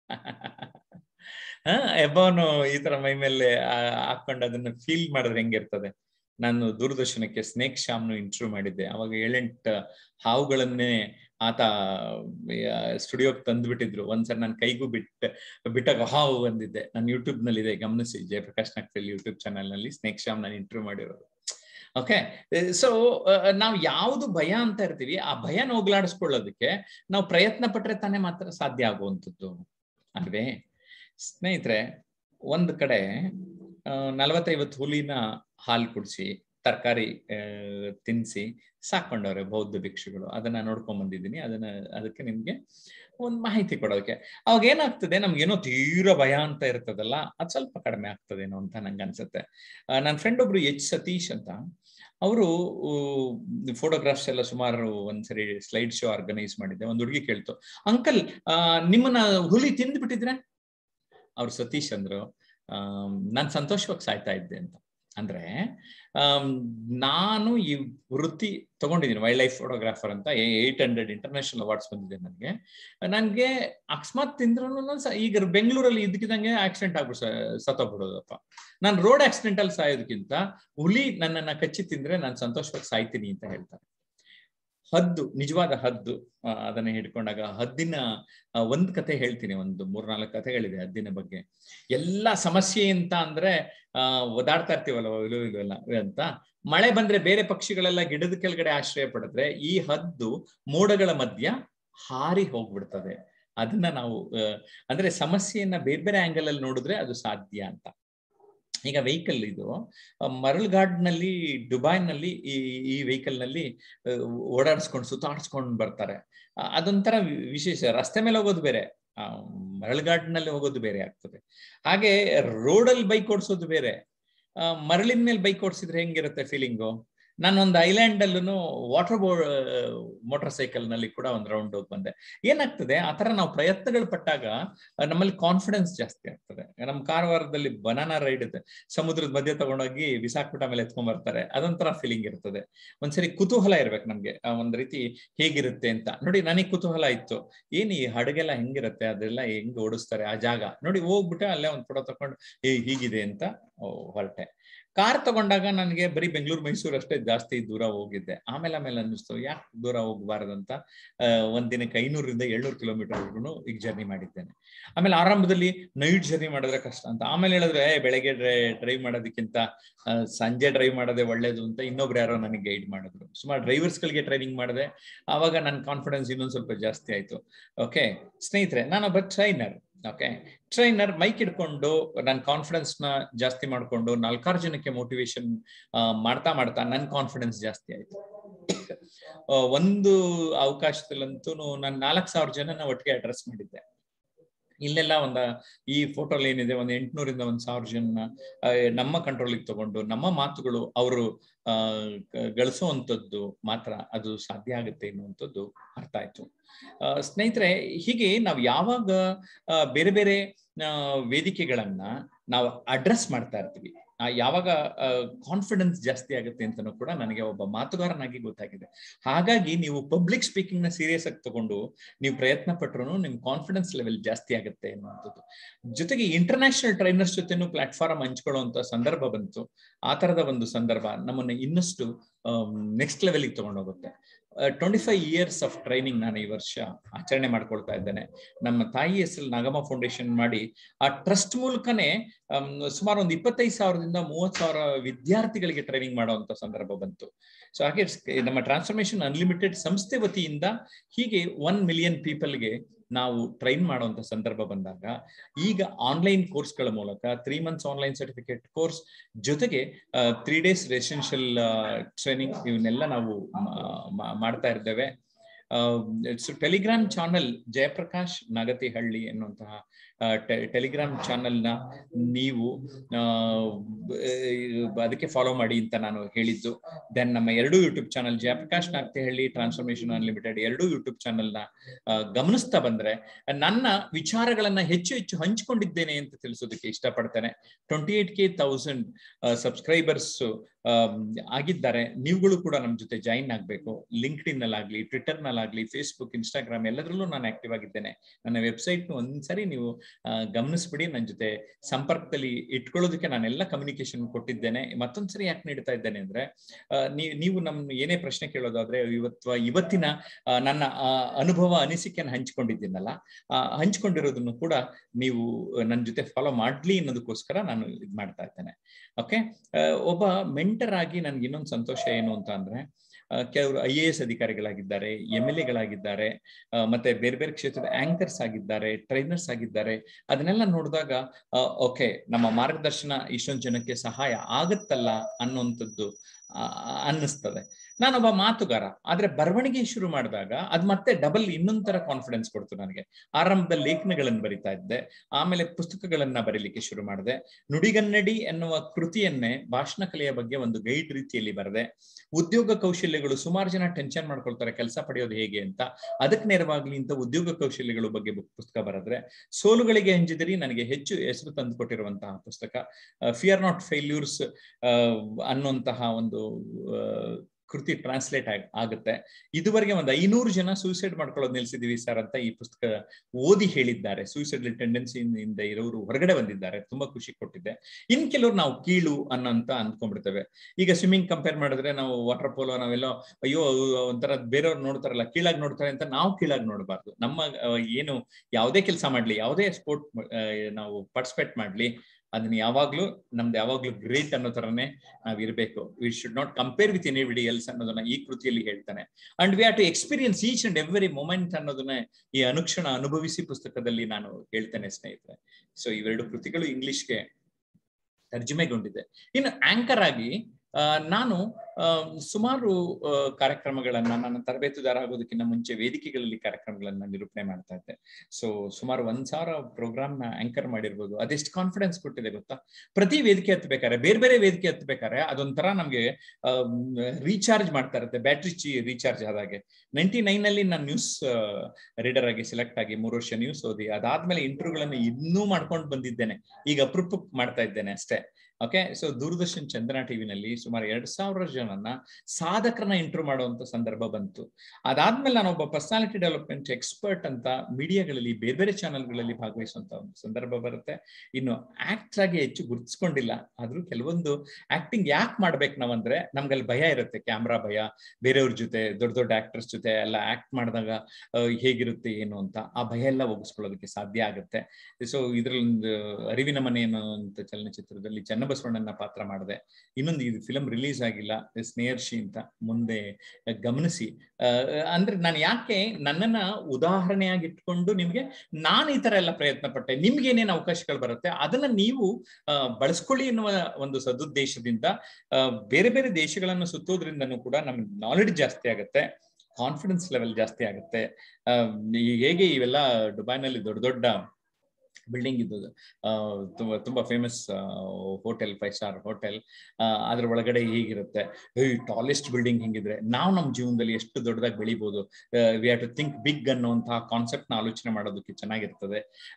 ಹ ಎಬ್ಬವನು ಈ ತರ ಮೈ ಮೇಲೆ ಹಾಕೊಂಡು ಅದನ್ನ ಫೀಲ್ ಮಾಡಿದ್ರೆ ಹೆಂಗಿರ್ತದೆ ನಾನು ದೂರದರ್ಶನಕ್ಕೆ ಸ್ನೇಕ್ ಶಾಮ್ನು ಇಂಟರ್ವ್ಯೂ ಮಾಡಿದ್ದೆ ಅವಾಗ ಏಳೆಂಟು ಹಾವುಗಳನ್ನೇ ಆತ ಸ್ಟುಡಿಯೋಗೆ ತಂದ್ಬಿಟ್ಟಿದ್ರು ಒಂದ್ಸರಿ ನನ್ನ ಕೈಗೂ ಬಿಟ್ಟು ಬಿಟ್ಟಾಗ ಹಾವು ಬಂದಿದ್ದೆ ನಾನು ಯೂಟ್ಯೂಬ್ ನಲ್ಲಿ ಇದೆ ಗಮನಿಸಿ ಜಯಪ್ರಕಾಶ್ ನಾಗ್ತಲ್ ಯೂಟ್ಯೂಬ್ ಚಾನಲ್ ನಲ್ಲಿ ಸ್ನೇಕ್ ಶಾಮ್ ನಾನು ಇಂಟರ್ವ್ಯೂ ಮಾಡಿರೋದು ಓಕೆ ಸೊ ನಾವು ಯಾವುದು ಭಯ ಅಂತ ಇರ್ತೀವಿ ಆ ಭಯನ ಹೋಗ್ಲಾಡಿಸ್ಕೊಳ್ಳೋದಕ್ಕೆ ನಾವು ಪ್ರಯತ್ನ ಪಟ್ರೆ ತಾನೇ ಮಾತ್ರ ಸಾಧ್ಯ ಆಗುವಂಥದ್ದು ಅಲ್ವೇ ಸ್ನೇಹಿತರೆ ಒಂದ್ ಕಡೆ ನಲವತ್ತೈವತ್ತು ಹುಲಿನ ಹಾಲು ಕುಡಿಸಿ ತರಕಾರಿ ತಿನ್ಸಿ ಸಾಕೊಂಡವ್ರೆ ಬೌದ್ಧ ಭಿಕ್ಷುಗಳು ಅದನ್ನ ನೋಡ್ಕೊಂಡ್ ಬಂದಿದ್ದೀನಿ ಅದನ್ನ ಅದಕ್ಕೆ ನಿಮ್ಗೆ ಒಂದು ಮಾಹಿತಿ ಕೊಡೋದಕ್ಕೆ ಅವಾಗ ಏನಾಗ್ತದೆ ನಮ್ಗೇನೋ ತೀವ್ರ ಭಯ ಅಂತ ಇರ್ತದಲ್ಲ ಅದ್ ಸ್ವಲ್ಪ ಕಡಿಮೆ ಆಗ್ತದೇನೋ ಅಂತ ನಂಗೆ ಅನ್ಸುತ್ತೆ ನನ್ನ ಫ್ರೆಂಡ್ ಒಬ್ರು ಎಚ್ ಸತೀಶ್ ಅಂತ ಅವರು ಫೋಟೋಗ್ರಾಫ್ಸ್ ಎಲ್ಲ ಸುಮಾರು ಒಂದ್ಸರಿ ಸ್ಲೈಡ್ ಶೋ ಆರ್ಗನೈಸ್ ಮಾಡಿದ್ದೆ ಒಂದು ಹುಡುಗಿ ಕೇಳ್ತು ಅಂಕಲ್ ನಿಮ್ಮನ್ನ ಹುಲಿ ತಿಂದು ಬಿಟ್ಟಿದ್ರೆ ಅವ್ರು ಸತೀಶ್ ಅಂದ್ರು ನಾನ್ ಸಂತೋಷವಾಗಿ ಸಾಯ್ತಾ ಇದ್ದೆ ಅಂತ ಅಂದ್ರೆ ನಾನು ಈ ವೃತ್ತಿ ತಗೊಂಡಿದ್ದೀನಿ ವೈಲ್ಡ್ ಲೈಫ್ ಫೋಟೋಗ್ರಾಫರ್ ಅಂತ ಏಟ್ ಹಂಡ್ರೆಡ್ ಇಂಟರ್ನ್ಯಾಷನಲ್ ಅವಾರ್ಡ್ಸ್ ಬಂದಿದೆ ನನಗೆ ನನಗೆ ಅಕಸ್ಮಾತ್ ತಿಂದ್ರು ಈಗ ಬೆಂಗಳೂರಲ್ಲಿ ಇದಕ್ಕಿದಂಗೆ ಆಕ್ಸಿಡೆಂಟ್ ಆಗ್ಬಿಟ್ಟು ಸತ್ತೋಗ್ಬಿಡೋದಪ್ಪ ನಾನು ರೋಡ್ ಆಕ್ಸಿಡೆಂಟ್ ಅಲ್ಲಿ ಸಾಯೋದಕ್ಕಿಂತ ಹುಲಿ ನನ್ನನ್ನ ಕಚ್ಚಿ ತಿಂದ್ರೆ ನಾನು ಸಂತೋಷವಾಗಿ ಸಾಯ್ತೀನಿ ಅಂತ ಹೇಳ್ತಾರೆ ಹದ್ದು ನಿಜವಾದ ಹದ್ದು ಅದನ್ನ ಹಿಡ್ಕೊಂಡಾಗ ಹದ್ದಿನ ಒಂದ್ ಕತೆ ಹೇಳ್ತೀನಿ ಒಂದು ಮೂರ್ನಾಲ್ಕು ಕಥೆಗಳಿದೆ ಹದ್ದಿನ ಬಗ್ಗೆ ಎಲ್ಲಾ ಸಮಸ್ಯೆ ಅಂತ ಅಂದ್ರೆ ಆ ಒದಾಡ್ತಾ ಇರ್ತೀವಲ್ಲ ಇಲು ಇಲ್ವಲ್ಲ ಅಂತ ಮಳೆ ಬಂದ್ರೆ ಬೇರೆ ಪಕ್ಷಿಗಳೆಲ್ಲ ಗಿಡದ ಕೆಳಗಡೆ ಆಶ್ರಯ ಪಡೆದ್ರೆ ಈ ಹದ್ದು ಮೋಡಗಳ ಮಧ್ಯ ಹಾರಿ ಹೋಗ್ಬಿಡ್ತದೆ ಅದನ್ನ ನಾವು ಅಂದ್ರೆ ಸಮಸ್ಯೆಯನ್ನ ಬೇರೆ ಬೇರೆ ಆಂಗಲ್ ಅಲ್ಲಿ ನೋಡಿದ್ರೆ ಅದು ಸಾಧ್ಯ ಅಂತ ಈಗ ವೆಹಿಕಲ್ ಇದು ಮರಳ್ಗಾಡ್ನಲ್ಲಿ ದುಬೈನಲ್ಲಿ ಈ ಈ ವೆಹಿಕಲ್ ನಲ್ಲಿ ಓಡಾಡಿಸ್ಕೊಂಡು ಸುತ್ತಾಡಿಸ್ಕೊಂಡು ಬರ್ತಾರೆ ಅದೊಂಥರ ವಿಶೇಷ ರಸ್ತೆ ಮೇಲೆ ಹೋಗೋದು ಬೇರೆ ಮರಳುಗಾಡಿನಲ್ಲಿ ಹೋಗೋದು ಬೇರೆ ಆಗ್ತದೆ ಹಾಗೆ ರೋಡಲ್ಲಿ ಬೈಕ್ ಓಡಿಸೋದು ಬೇರೆ ಮರಳಿನ ಮೇಲೆ ಬೈಕ್ ಓಡಿಸಿದ್ರೆ ಹೆಂಗಿರುತ್ತೆ ಫೀಲಿಂಗು ನಾನೊಂದು ಐಲ್ಯಾಂಡ್ ಅಲ್ಲೂ ವಾಟರ್ ಬೋ ಮೋಟಾರ್ ಸೈಕಲ್ ನಲ್ಲಿ ಕೂಡ ಒಂದು ರೌಂಡ್ ಹೋಗಿ ಬಂದೆ ಏನಾಗ್ತದೆ ಆತರ ನಾವು ಪ್ರಯತ್ನಗಳು ಪಟ್ಟಾಗ ನಮ್ಮಲ್ಲಿ ಕಾನ್ಫಿಡೆನ್ಸ್ ಜಾಸ್ತಿ ಆಗ್ತದೆ ನಮ್ಮ ಕಾರವಾರದಲ್ಲಿ ಬನಾನಾ ರೈಡ್ ಇದೆ ಸಮುದ್ರದ ಮಧ್ಯೆ ತಗೊಂಡೋಗಿ ಬಿಸಾಕ್ಬಿಟ್ಟ ಮೇಲೆ ಎತ್ಕೊಂಡ್ ಬರ್ತಾರೆ ಅದೊಂಥರ ಫೀಲಿಂಗ್ ಇರ್ತದೆ ಒಂದ್ಸರಿ ಕುತೂಹಲ ಇರ್ಬೇಕು ನಮ್ಗೆ ಒಂದ್ ರೀತಿ ಹೇಗಿರುತ್ತೆ ಅಂತ ನೋಡಿ ನನಗೆ ಕುತೂಹಲ ಇತ್ತು ಏನ್ ಈ ಹಡಗೆಲ್ಲ ಹೆಂಗಿರುತ್ತೆ ಅದೆಲ್ಲ ಹೆಂಗ್ ಓಡಿಸ್ತಾರೆ ಆ ಜಾಗ ನೋಡಿ ಹೋಗ್ಬಿಟ್ಟೆ ಅಲ್ಲೇ ಒಂದ್ ಫೋಟೋ ತಕೊಂಡು ಏ ಹೀಗಿದೆ ಅಂತ ಹೊರಟೆ ಕಾರ್ ತಗೊಂಡಾಗ ನನಗೆ ಬರೀ ಬೆಂಗಳೂರು ಮೈಸೂರು ಅಷ್ಟೇ ಜಾಸ್ತಿ ದೂರ ಹೋಗಿದ್ದೆ ಆಮೇಲೆ ಆಮೇಲೆ ಅನ್ನಿಸ್ತು ಯಾಕೆ ದೂರ ಹೋಗಬಾರ್ದಂತ ಒಂದ್ ದಿನಕ್ಕೆ ಐನೂರಿಂದ ಏಳ್ನೂರು ಕಿಲೋಮೀಟರ್ವರೆಗೂ ಈಗ ಜರ್ನಿ ಮಾಡಿದ್ದೇನೆ ಆಮೇಲೆ ಆರಂಭದಲ್ಲಿ ನೈಟ್ ಜರ್ನಿ ಮಾಡಿದ್ರೆ ಕಷ್ಟ ಅಂತ ಆಮೇಲೆ ಹೇಳಿದ್ರೆ ಬೆಳಗ್ಗೆ ಡ್ರೈವ್ ಮಾಡೋದಕ್ಕಿಂತ ಸಂಜೆ ಡ್ರೈವ್ ಮಾಡೋದೇ ಒಳ್ಳೇದು ಅಂತ ಇನ್ನೊಬ್ರು ಯಾರೋ ನನಗೆ ಗೈಡ್ ಮಾಡಿದ್ರು ಸುಮಾರು ಡ್ರೈವರ್ಸ್ಗಳಿಗೆ ಟ್ರೈನಿಂಗ್ ಮಾಡಿದೆ ಆವಾಗ ನನ್ನ ಕಾನ್ಫಿಡೆನ್ಸ್ ಇನ್ನೊಂದು ಸ್ವಲ್ಪ ಜಾಸ್ತಿ ಆಯ್ತು ಓಕೆ ಸ್ನೇಹಿತರೆ ನಾನೊಬ್ಬ ಟ್ರೈನರ್ ಓಕೆ ಟ್ರೈನರ್ ಮೈಕ್ ಇಟ್ಕೊಂಡು ನನ್ನ ಕಾನ್ಫಿಡೆನ್ಸ್ ನ ಜಾಸ್ತಿ ಮಾಡ್ಕೊಂಡು ನಾಲ್ಕಾರು ಜನಕ್ಕೆ ಮೋಟಿವೇಶನ್ ಮಾಡ್ತಾ ಮಾಡ್ತಾ ನನ್ನ ಕಾನ್ಫಿಡೆನ್ಸ್ ಜಾಸ್ತಿ ಆಯ್ತು ಒಂದು ಅವಕಾಶದಲ್ಲಂತೂ ನಾನು ನಾಲ್ಕು ಸಾವಿರ ಜನನ ಒಟ್ಟಿಗೆ ಅಡ್ರೆಸ್ ಮಾಡಿದ್ದೆ ಇಲ್ಲೆಲ್ಲ ಒಂದ ಈ ಫೋಟೋಲ್ ಏನಿದೆ ಒಂದ್ ಎಂಟ್ನೂರಿಂದ ಒಂದ್ ಸಾವಿರ ಜನ ನಮ್ಮ ಕಂಟ್ರೋಲಿಗೆ ತಗೊಂಡು ನಮ್ಮ ಮಾತುಗಳು ಅವರು ಆ ಗಳಿಸುವಂಥದ್ದು ಮಾತ್ರ ಅದು ಸಾಧ್ಯ ಆಗುತ್ತೆ ಎನ್ನುವಂಥದ್ದು ಅರ್ಥ ಆಯ್ತು ಸ್ನೇಹಿತರೆ ಹೀಗೆ ನಾವು ಯಾವಾಗ ಬೇರೆ ಬೇರೆ ವೇದಿಕೆಗಳನ್ನ ನಾವು ಅಡ್ರೆಸ್ ಮಾಡ್ತಾ ಇರ್ತೀವಿ ಯಾವಾಗ ಕಾನ್ಫಿಡೆನ್ಸ್ ಜಾಸ್ತಿ ಆಗುತ್ತೆ ಅಂತನೂ ಕೂಡ ನನಗೆ ಒಬ್ಬ ಮಾತುಗಾರನಾಗಿ ಗೊತ್ತಾಗಿದೆ ಹಾಗಾಗಿ ನೀವು ಪಬ್ಲಿಕ್ ಸ್ಪೀಕಿಂಗ್ ನ ಸೀರಿಯಸ್ ಆಗಿ ತಗೊಂಡು ನೀವು ಪ್ರಯತ್ನ ಪಟ್ರು ನಿಮ್ ಕಾನ್ಫಿಡೆನ್ಸ್ ಲೆವೆಲ್ ಜಾಸ್ತಿ ಆಗುತ್ತೆ ಅನ್ನುವಂಥದ್ದು ಜೊತೆಗೆ ಇಂಟರ್ನ್ಯಾಷನಲ್ ಟ್ರೈನರ್ಸ್ ಜೊತೆನೂ ಪ್ಲಾಟ್ಫಾರ್ಮ್ ಹಂಚ್ಕೊಳ್ಳುವಂತ ಸಂದರ್ಭ ಬಂತು ಆ ತರದ ಒಂದು ಸಂದರ್ಭ ನಮ್ಮನ್ನ ಇನ್ನಷ್ಟು ನೆಕ್ಸ್ಟ್ ಲೆವೆಲ್ಗೆ ತಗೊಂಡೋಗುತ್ತೆ twenty five years of training ನಾನು ಈ ವರ್ಷ ಆಚರಣೆ ಮಾಡ್ಕೊಳ್ತಾ ಇದ್ದೇನೆ ನಮ್ಮ ತಾಯಿ ಹೆಸರು ನಾಗಮ್ಮ ಫೌಂಡೇಶನ್ ಮಾಡಿ ಆ ಟ್ರಸ್ಟ್ ಮೂಲಕನೇ ಸುಮಾರು ಒಂದು ಇಪ್ಪತ್ತೈದು ಸಾವಿರದಿಂದ ಮೂವತ್ ಸಾವಿರ ವಿದ್ಯಾರ್ಥಿಗಳಿಗೆ ಟ್ರೈನಿಂಗ್ ಮಾಡುವಂತ ಸಂದರ್ಭ ಬಂತು ಸೊ ಹಾಗೆ ನಮ್ಮ ಟ್ರಾನ್ಸ್ಫಾರ್ಮೇಶನ್ ಅನ್ಲಿಮಿಟೆಡ್ ಸಂಸ್ಥೆ ವತಿಯಿಂದ ಹೀಗೆ ಒನ್ ಮಿಲಿಯನ್ ಪೀಪಲ್ಗೆ ನಾವು ಟ್ರೈನ್ ಮಾಡುವಂತ ಸಂದರ್ಭ ಬಂದಾಗ ಈಗ ಆನ್ಲೈನ್ ಕೋರ್ಸ್ಗಳ ಮೂಲಕ three months online certificate course ಜೊತೆಗೆ ತ್ರೀ ಡೇಸ್ ರೆಸಿಡೆನ್ಷಿಯಲ್ ಟ್ರೈನಿಂಗ್ ಇವನ್ನೆಲ್ಲ ನಾವು ಮಾಡ್ತಾ ಇದ್ದೇವೆ ಟೆಲಿಗ್ರಾಮ್ ಚಾನಲ್ ಜಯಪ್ರಕಾಶ್ ನಾಗತಿಹಳ್ಳಿ ಎನ್ನುವಂತಹ ಟೆಲಿಗ್ರಾಮ್ ಚಾನಲ್ನ ನೀವು ಅದಕ್ಕೆ ಫಾಲೋ ಮಾಡಿ ಅಂತ ನಾನು ಹೇಳಿದ್ದು ದೆನ್ ನಮ್ಮ ಎರಡು YouTube channel Jayaprakash Nagathihalli transformation unlimited ಎರಡು ಯೂಟ್ಯೂಬ್ ಚಾನಲ್ನ ಗಮನಿಸ್ತಾ ಬಂದ್ರೆ ನನ್ನ ವಿಚಾರಗಳನ್ನ ಹೆಚ್ಚು ಹೆಚ್ಚು ಹಂಚಿಕೊಂಡಿದ್ದೇನೆ ಅಂತ ತಿಳಿಸೋದಕ್ಕೆ ಇಷ್ಟಪಡ್ತೇನೆ twenty eight K thousand subscribers ಆಗಿದ್ದಾರೆ ನೀವುಗಳು ಕೂಡ ನಮ್ಮ ಜೊತೆ ಜಾಯಿನ್ ಆಗಬೇಕು ಲಿಂಕ್ಡ್ ಇನ್ ನಲ್ಲಾಗ್ಲಿ ಟ್ವಿಟರ್ ನಲ್ಲಾಗ್ಲಿ ಫೇಸ್ಬುಕ್ ಇನ್ಸ್ಟಾಗ್ರಾಮ್ ಎಲ್ಲದರಲ್ಲೂ ನಾನು ಆಕ್ಟಿವ್ ಆಗಿದ್ದೇನೆ ನನ್ನ ವೆಬ್ಸೈಟ್ ಒಂದ್ಸರಿ ನೀವು ಗಮನಿಸ್ಬಿಡಿ ನನ್ನ ಜೊತೆ ಸಂಪರ್ಕದಲ್ಲಿ ಇಟ್ಕೊಳ್ಳೋದಕ್ಕೆ ನಾನೆಲ್ಲ ಕಮ್ಯುನಿಕೇಶನ್ ಕೊಟ್ಟಿದ್ದೇನೆ ಮತ್ತೊಂದ್ಸರಿ ಯಾಕೆ ನೀಡ್ತಾ ಇದ್ದೇನೆ ಅಂದ್ರೆ ನೀವು ನಮ್ ಏನೇ ಪ್ರಶ್ನೆ ಕೇಳೋದಾದ್ರೆ ಇವತ್ತು ಇವತ್ತಿನ ನನ್ನ ಅನುಭವ ಅನಿಸಿಕೆಯನ್ನು ಹಂಚ್ಕೊಂಡಿದ್ದೀನಲ್ಲ ಹಂಚ್ಕೊಂಡಿರೋದನ್ನು ಕೂಡ ನೀವು ನನ್ನ ಜೊತೆ ಫಾಲೋ ಮಾಡ್ಲಿ ಅನ್ನೋದಕ್ಕೋಸ್ಕರ ನಾನು ಇದು ಮಾಡ್ತಾ ಇದ್ದೇನೆ ಓಕೆ ಒಬ್ಬ ಮೆಂಟರ್ ಆಗಿ ನನ್ಗೆ ಇನ್ನೊಂದು ಸಂತೋಷ ಏನು ಅಂತ ಅಂದ್ರೆ ಕೆಲವರು ಐ ಎ ಎಸ್ ಅಧಿಕಾರಿಗಳಾಗಿದ್ದಾರೆ ಎಂ ಎಲ್ ಎಗಳಾಗಿದ್ದಾರೆ ಮತ್ತೆ ಬೇರೆ ಬೇರೆ ಕ್ಷೇತ್ರದ ಆಂಕರ್ಸ್ ಆಗಿದ್ದಾರೆ ಟ್ರೈನರ್ಸ್ ಆಗಿದ್ದಾರೆ ಅದನ್ನೆಲ್ಲ ನೋಡಿದಾಗ ಓಕೆ ನಮ್ಮ ಮಾರ್ಗದರ್ಶನ ಇಷ್ಟೊಂದು ಜನಕ್ಕೆ ಸಹಾಯ ಆಗುತ್ತಲ್ಲ ಅನ್ನುವಂಥದ್ದು ಅನ್ನಿಸ್ತದೆ ನಾನೊಬ್ಬ ಮಾತುಗಾರ ಆದ್ರೆ ಬರವಣಿಗೆ ಶುರು ಮಾಡಿದಾಗ ಅದ್ ಮತ್ತೆ ಡಬಲ್ ಇನ್ನೊಂದ್ ತರ ಕಾನ್ಫಿಡೆನ್ಸ್ ಕೊಡ್ತು ನನಗೆ ಆರಂಭದಲ್ಲಿ ಲೇಖನಗಳನ್ನು ಬರಿತಾ ಇದ್ದೆ ಆಮೇಲೆ ಪುಸ್ತಕಗಳನ್ನ ಬರೀಲಿಕ್ಕೆ ಶುರು ಮಾಡಿದೆ ನುಡಿಗನ್ನಡಿ ಎನ್ನುವ ಕೃತಿಯನ್ನೇ ಭಾಷಣ ಕಲೆಯ ಬಗ್ಗೆ ಒಂದು ಗೈಡ್ ರೀತಿಯಲ್ಲಿ ಬರೆದೆ ಉದ್ಯೋಗ ಕೌಶಲ್ಯಗಳು ಸುಮಾರು ಜನ ಟೆನ್ಷನ್ ಮಾಡ್ಕೊಳ್ತಾರೆ ಕೆಲಸ ಪಡೆಯೋದು ಹೇಗೆ ಅಂತ ಅದಕ್ಕೆ ನೇರವಾಗ್ಲಿ ಇಂಥ ಉದ್ಯೋಗ ಕೌಶಲ್ಯಗಳ ಬಗ್ಗೆ ಪುಸ್ತಕ ಬರೆದ್ರೆ ಸೋಲುಗಳಿಗೆ ಹಂಚಿದಿರಿ ನನಗೆ ಹೆಚ್ಚು ಹೆಸರು ತಂದು ಕೊಟ್ಟಿರುವಂತಹ ಪುಸ್ತಕ ಫಿಯರ್ ನಾಟ್ ಫೇಲ್ಯೂರ್ಸ್ ಅನ್ನುವಂತಹ ಒಂದು ಕೃತಿ ಟ್ರಾನ್ಸ್ಲೇಟ್ ಆಗುತ್ತೆ ಇದುವರೆಗೆ ಒಂದು ಐನೂರು ಜನ ಸೂಸೈಡ್ ಮಾಡ್ಕೊಳ್ಳೋದು ನಿಲ್ಸಿದೀವಿ ಸರ್ ಅಂತ ಈ ಪುಸ್ತಕ ಓದಿ ಹೇಳಿದ್ದಾರೆ ಸೂಸೈಡ್ ಟೆಂಡೆನ್ಸಿ ಇಂದ ಇರೋರು ಹೊರಗಡೆ ಬಂದಿದ್ದಾರೆ ತುಂಬಾ ಖುಷಿ ಕೊಟ್ಟಿದೆ ಇನ್ ಕೆಲವ್ರು ನಾವು ಕೀಳು ಅನ್ನೋಂತ ಅಂದ್ಕೊಂಡ್ಬಿಡ್ತೇವೆ ಈಗ ಸ್ವಿಮ್ಮಿಂಗ್ ಕಂಪೇರ್ ಮಾಡಿದ್ರೆ ನಾವು ವಾಟರ್ ಪೋಲೋ ನಾವೆಲ್ಲೋ ಅಯ್ಯೋ ಒಂಥರ ಬೇರೆಯವ್ರು ನೋಡ್ತಾರಲ್ಲ ಕೀಳಾಗಿ ನೋಡ್ತಾರೆ ಅಂತ ನಾವು ಕೀಳಾಗಿ ನೋಡಬಾರ್ದು ನಮ್ಮ ಏನು ಯಾವುದೇ ಕೆಲಸ ಮಾಡ್ಲಿ ಯಾವುದೇ ಸ್ಪೋರ್ಟ್ ನಾವು ಪಾರ್ಟಿಸಿಪೇಟ್ ಮಾಡ್ಲಿ ಅದನ್ನ ಯಾವಾಗ್ಲೂ ನಮ್ದು ಯಾವಾಗ್ಲೂ ಗ್ರೇಟ್ ಅನ್ನೋ ತರನೇ ನಾವ್ ಇರಬೇಕು we should not compare with anybody else ಅನ್ನೋದನ್ನ ಈ ಕೃತಿಯಲ್ಲಿ ಹೇಳ್ತಾನೆ and we have to experience each and every moment ಅನ್ನೋದನ್ನ ಈ ಅನುಕ್ಷಣ ಅನುಭವಿಸಿ ಪುಸ್ತಕದಲ್ಲಿ ನಾನು ಹೇಳ್ತೇನೆ ಸ್ನೇಹಿತರೆ ಸೊ ಇವೆರಡು ಕೃತಿಗಳು ಇಂಗ್ಲಿಷ್ಗೆ ತರ್ಜುಮೆಗೊಂಡಿದೆ ಇನ್ನು ಆಂಕರ್ ಆಗಿ ನಾನು ಸುಮಾರು ಕಾರ್ಯಕ್ರಮಗಳನ್ನ ನನ್ನ ತರಬೇತುದಾರ ಆಗೋದಕ್ಕಿಂತ ಮುಂಚೆ ವೇದಿಕೆಗಳಲ್ಲಿ ಕಾರ್ಯಕ್ರಮಗಳನ್ನ ನಿರೂಪಣೆ ಮಾಡ್ತಾ ಇದ್ದೆ ಸೊ ಸುಮಾರು ಒಂದ್ ಸಾವಿರ ಪ್ರೋಗ್ರಾಮ್ ನ ಆಂಕರ್ ಮಾಡಿರ್ಬೋದು ಅದೆಷ್ಟು ಕಾನ್ಫಿಡೆನ್ಸ್ ಕೊಟ್ಟಿದೆ ಗೊತ್ತಾ ಪ್ರತಿ ವೇದಿಕೆ ಹತ್ಬೇಕಾರೆ ಬೇರೆ ಬೇರೆ ವೇದಿಕೆ ಹತ್ಬೇಕಾರೆ ಅದೊಂಥರ ನಮ್ಗೆ ರೀಚಾರ್ಜ್ ಮಾಡ್ತಾ ಇರುತ್ತೆ ಬ್ಯಾಟ್ರಿ ಚಿ ರೀಚಾರ್ಜ್ ಆದಾಗೆ ನೈನ್ಟಿ ನೈನ್ ಅಲ್ಲಿ ನಾನು ನ್ಯೂಸ್ ರೀಡರ್ ಆಗಿ ಸೆಲೆಕ್ಟ್ ಆಗಿ ಮೂರು ವರ್ಷ ನ್ಯೂಸ್ ಓದಿ ಅದಾದ್ಮೇಲೆ ಇಂಟರ್ವ್ಯೂಗಳನ್ನ ಇನ್ನೂ ಮಾಡ್ಕೊಂಡು ಬಂದಿದ್ದೇನೆ ಈಗ ಅಪರೂಪಕ್ಕೆ ಮಾಡ್ತಾ ಇದ್ದೇನೆ ಅಷ್ಟೇ ಓಕೆ ಸೊ ದೂರದರ್ಶನ್ ಚಂದನ ಟಿವಿನಲ್ಲಿ ಸುಮಾರು ಎರಡ್ ಸಾವಿರ ಜನನ ಸಾಧಕರನ್ನ ಇಂಟರ್ವ್ಯೂ ಮಾಡುವಂತ ಸಂದರ್ಭ ಬಂತು ಅದಾದ್ಮೇಲೆ ನಾನು ಒಬ್ಬ ಪರ್ಸನಾಲಿಟಿ ಡೆವಲಪ್ಮೆಂಟ್ ಎಕ್ಸ್ಪರ್ಟ್ ಅಂತ ಮೀಡಿಯಾಗಳಲ್ಲಿ ಬೇರೆ ಬೇರೆ ಚಾನೆಲ್ಗಳಲ್ಲಿ ಭಾಗವಹಿಸುವಂತ ಒಂದು ಸಂದರ್ಭ ಬರುತ್ತೆ ಇನ್ನು ಆಕ್ಟ್ ಆಗಿ ಹೆಚ್ಚು ಗುರುತಿಸ್ಕೊಂಡಿಲ್ಲ ಆದ್ರೂ ಕೆಲವೊಂದು ಆಕ್ಟಿಂಗ್ ಯಾಕೆ ಮಾಡ್ಬೇಕು ನಾವಂದ್ರೆ ನಮ್ಗಲ್ಲಿ ಭಯ ಇರುತ್ತೆ ಕ್ಯಾಮ್ರಾ ಭಯ ಬೇರೆಯವ್ರ ಜೊತೆ ದೊಡ್ಡ ದೊಡ್ಡ ಆಕ್ಟರ್ಸ್ ಜೊತೆ ಎಲ್ಲ ಆಕ್ಟ್ ಮಾಡಿದಾಗ ಹೇಗಿರುತ್ತೆ ಏನು ಅಂತ ಆ ಭಯ ಎಲ್ಲ ಒಗಿಸ್ಕೊಳ್ಳೋದಕ್ಕೆ ಸಾಧ್ಯ ಆಗುತ್ತೆ ಸೊ ಇದ್ರಲ್ಲೊಂದು ಅರಿವಿನ ಮನೆ ಅನ್ನುವಂತ ಚಲನಚಿತ್ರದಲ್ಲಿ ಚನ್ನಬಸವಣ್ಣನ ಪಾತ್ರ ಮಾಡಿದೆ ಇನ್ನೊಂದು ಇದು ಫಿಲಂ ರಿಲೀಸ್ ಆಗಿಲ್ಲ ಸ್ನೇಹರ್ಷಿ ಅಂತ ಮುಂದೆ ಗಮನಿಸಿ ಅಂದ್ರೆ ನಾನು ಯಾಕೆ ನನ್ನನ್ನ ಉದಾಹರಣೆಯಾಗಿ ಇಟ್ಕೊಂಡು ನಿಮ್ಗೆ ನಾನು ಈ ತರ ಎಲ್ಲ ಪ್ರಯತ್ನ ಪಟ್ಟೆ ನಿಮ್ಗೆ ಏನೇನು ಅವಕಾಶಗಳು ಬರುತ್ತೆ ಅದನ್ನ ನೀವು ಬಳಸ್ಕೊಳ್ಳಿ ಎನ್ನುವ ಒಂದು ಸದುದ್ದೇಶದಿಂದ ಬೇರೆ ಬೇರೆ ದೇಶಗಳನ್ನು ಸುತ್ತೋದ್ರಿಂದನೂ ಕೂಡ ನಮ್ಗೆ ನಾಲೆಡ್ಜ್ ಜಾಸ್ತಿ ಆಗುತ್ತೆ ಕಾನ್ಫಿಡೆನ್ಸ್ ಲೆವೆಲ್ ಜಾಸ್ತಿ ಆಗುತ್ತೆ ಹೇಗೆ ಇವೆಲ್ಲ ದುಬೈನಲ್ಲಿ ದೊಡ್ಡ ದೊಡ್ಡ ಬಿಲ್ಡಿಂಗ್ ಇದ್ದದು ತುಂಬಾ ತುಂಬಾ famous hotel five star hotel ಅದ್ರ ಒಳಗಡೆ ಹೀಗಿರುತ್ತೆ ಈ ಟಾಲೆಸ್ಟ್ ಬಿಲ್ಡಿಂಗ್ ಹಿಂಗಿದ್ರೆ ನಾವು ನಮ್ಮ ಜೀವನದಲ್ಲಿ ಎಷ್ಟು ದೊಡ್ಡದಾಗಿ ಬೆಳಿಬಹುದು we have to think big ಅನ್ನುವಂತಹ ಕಾನ್ಸೆಪ್ಟ್ ನ ಆಲೋಚನೆ ಮಾಡೋದಕ್ಕೆ ಚೆನ್ನಾಗಿರ್ತದೆ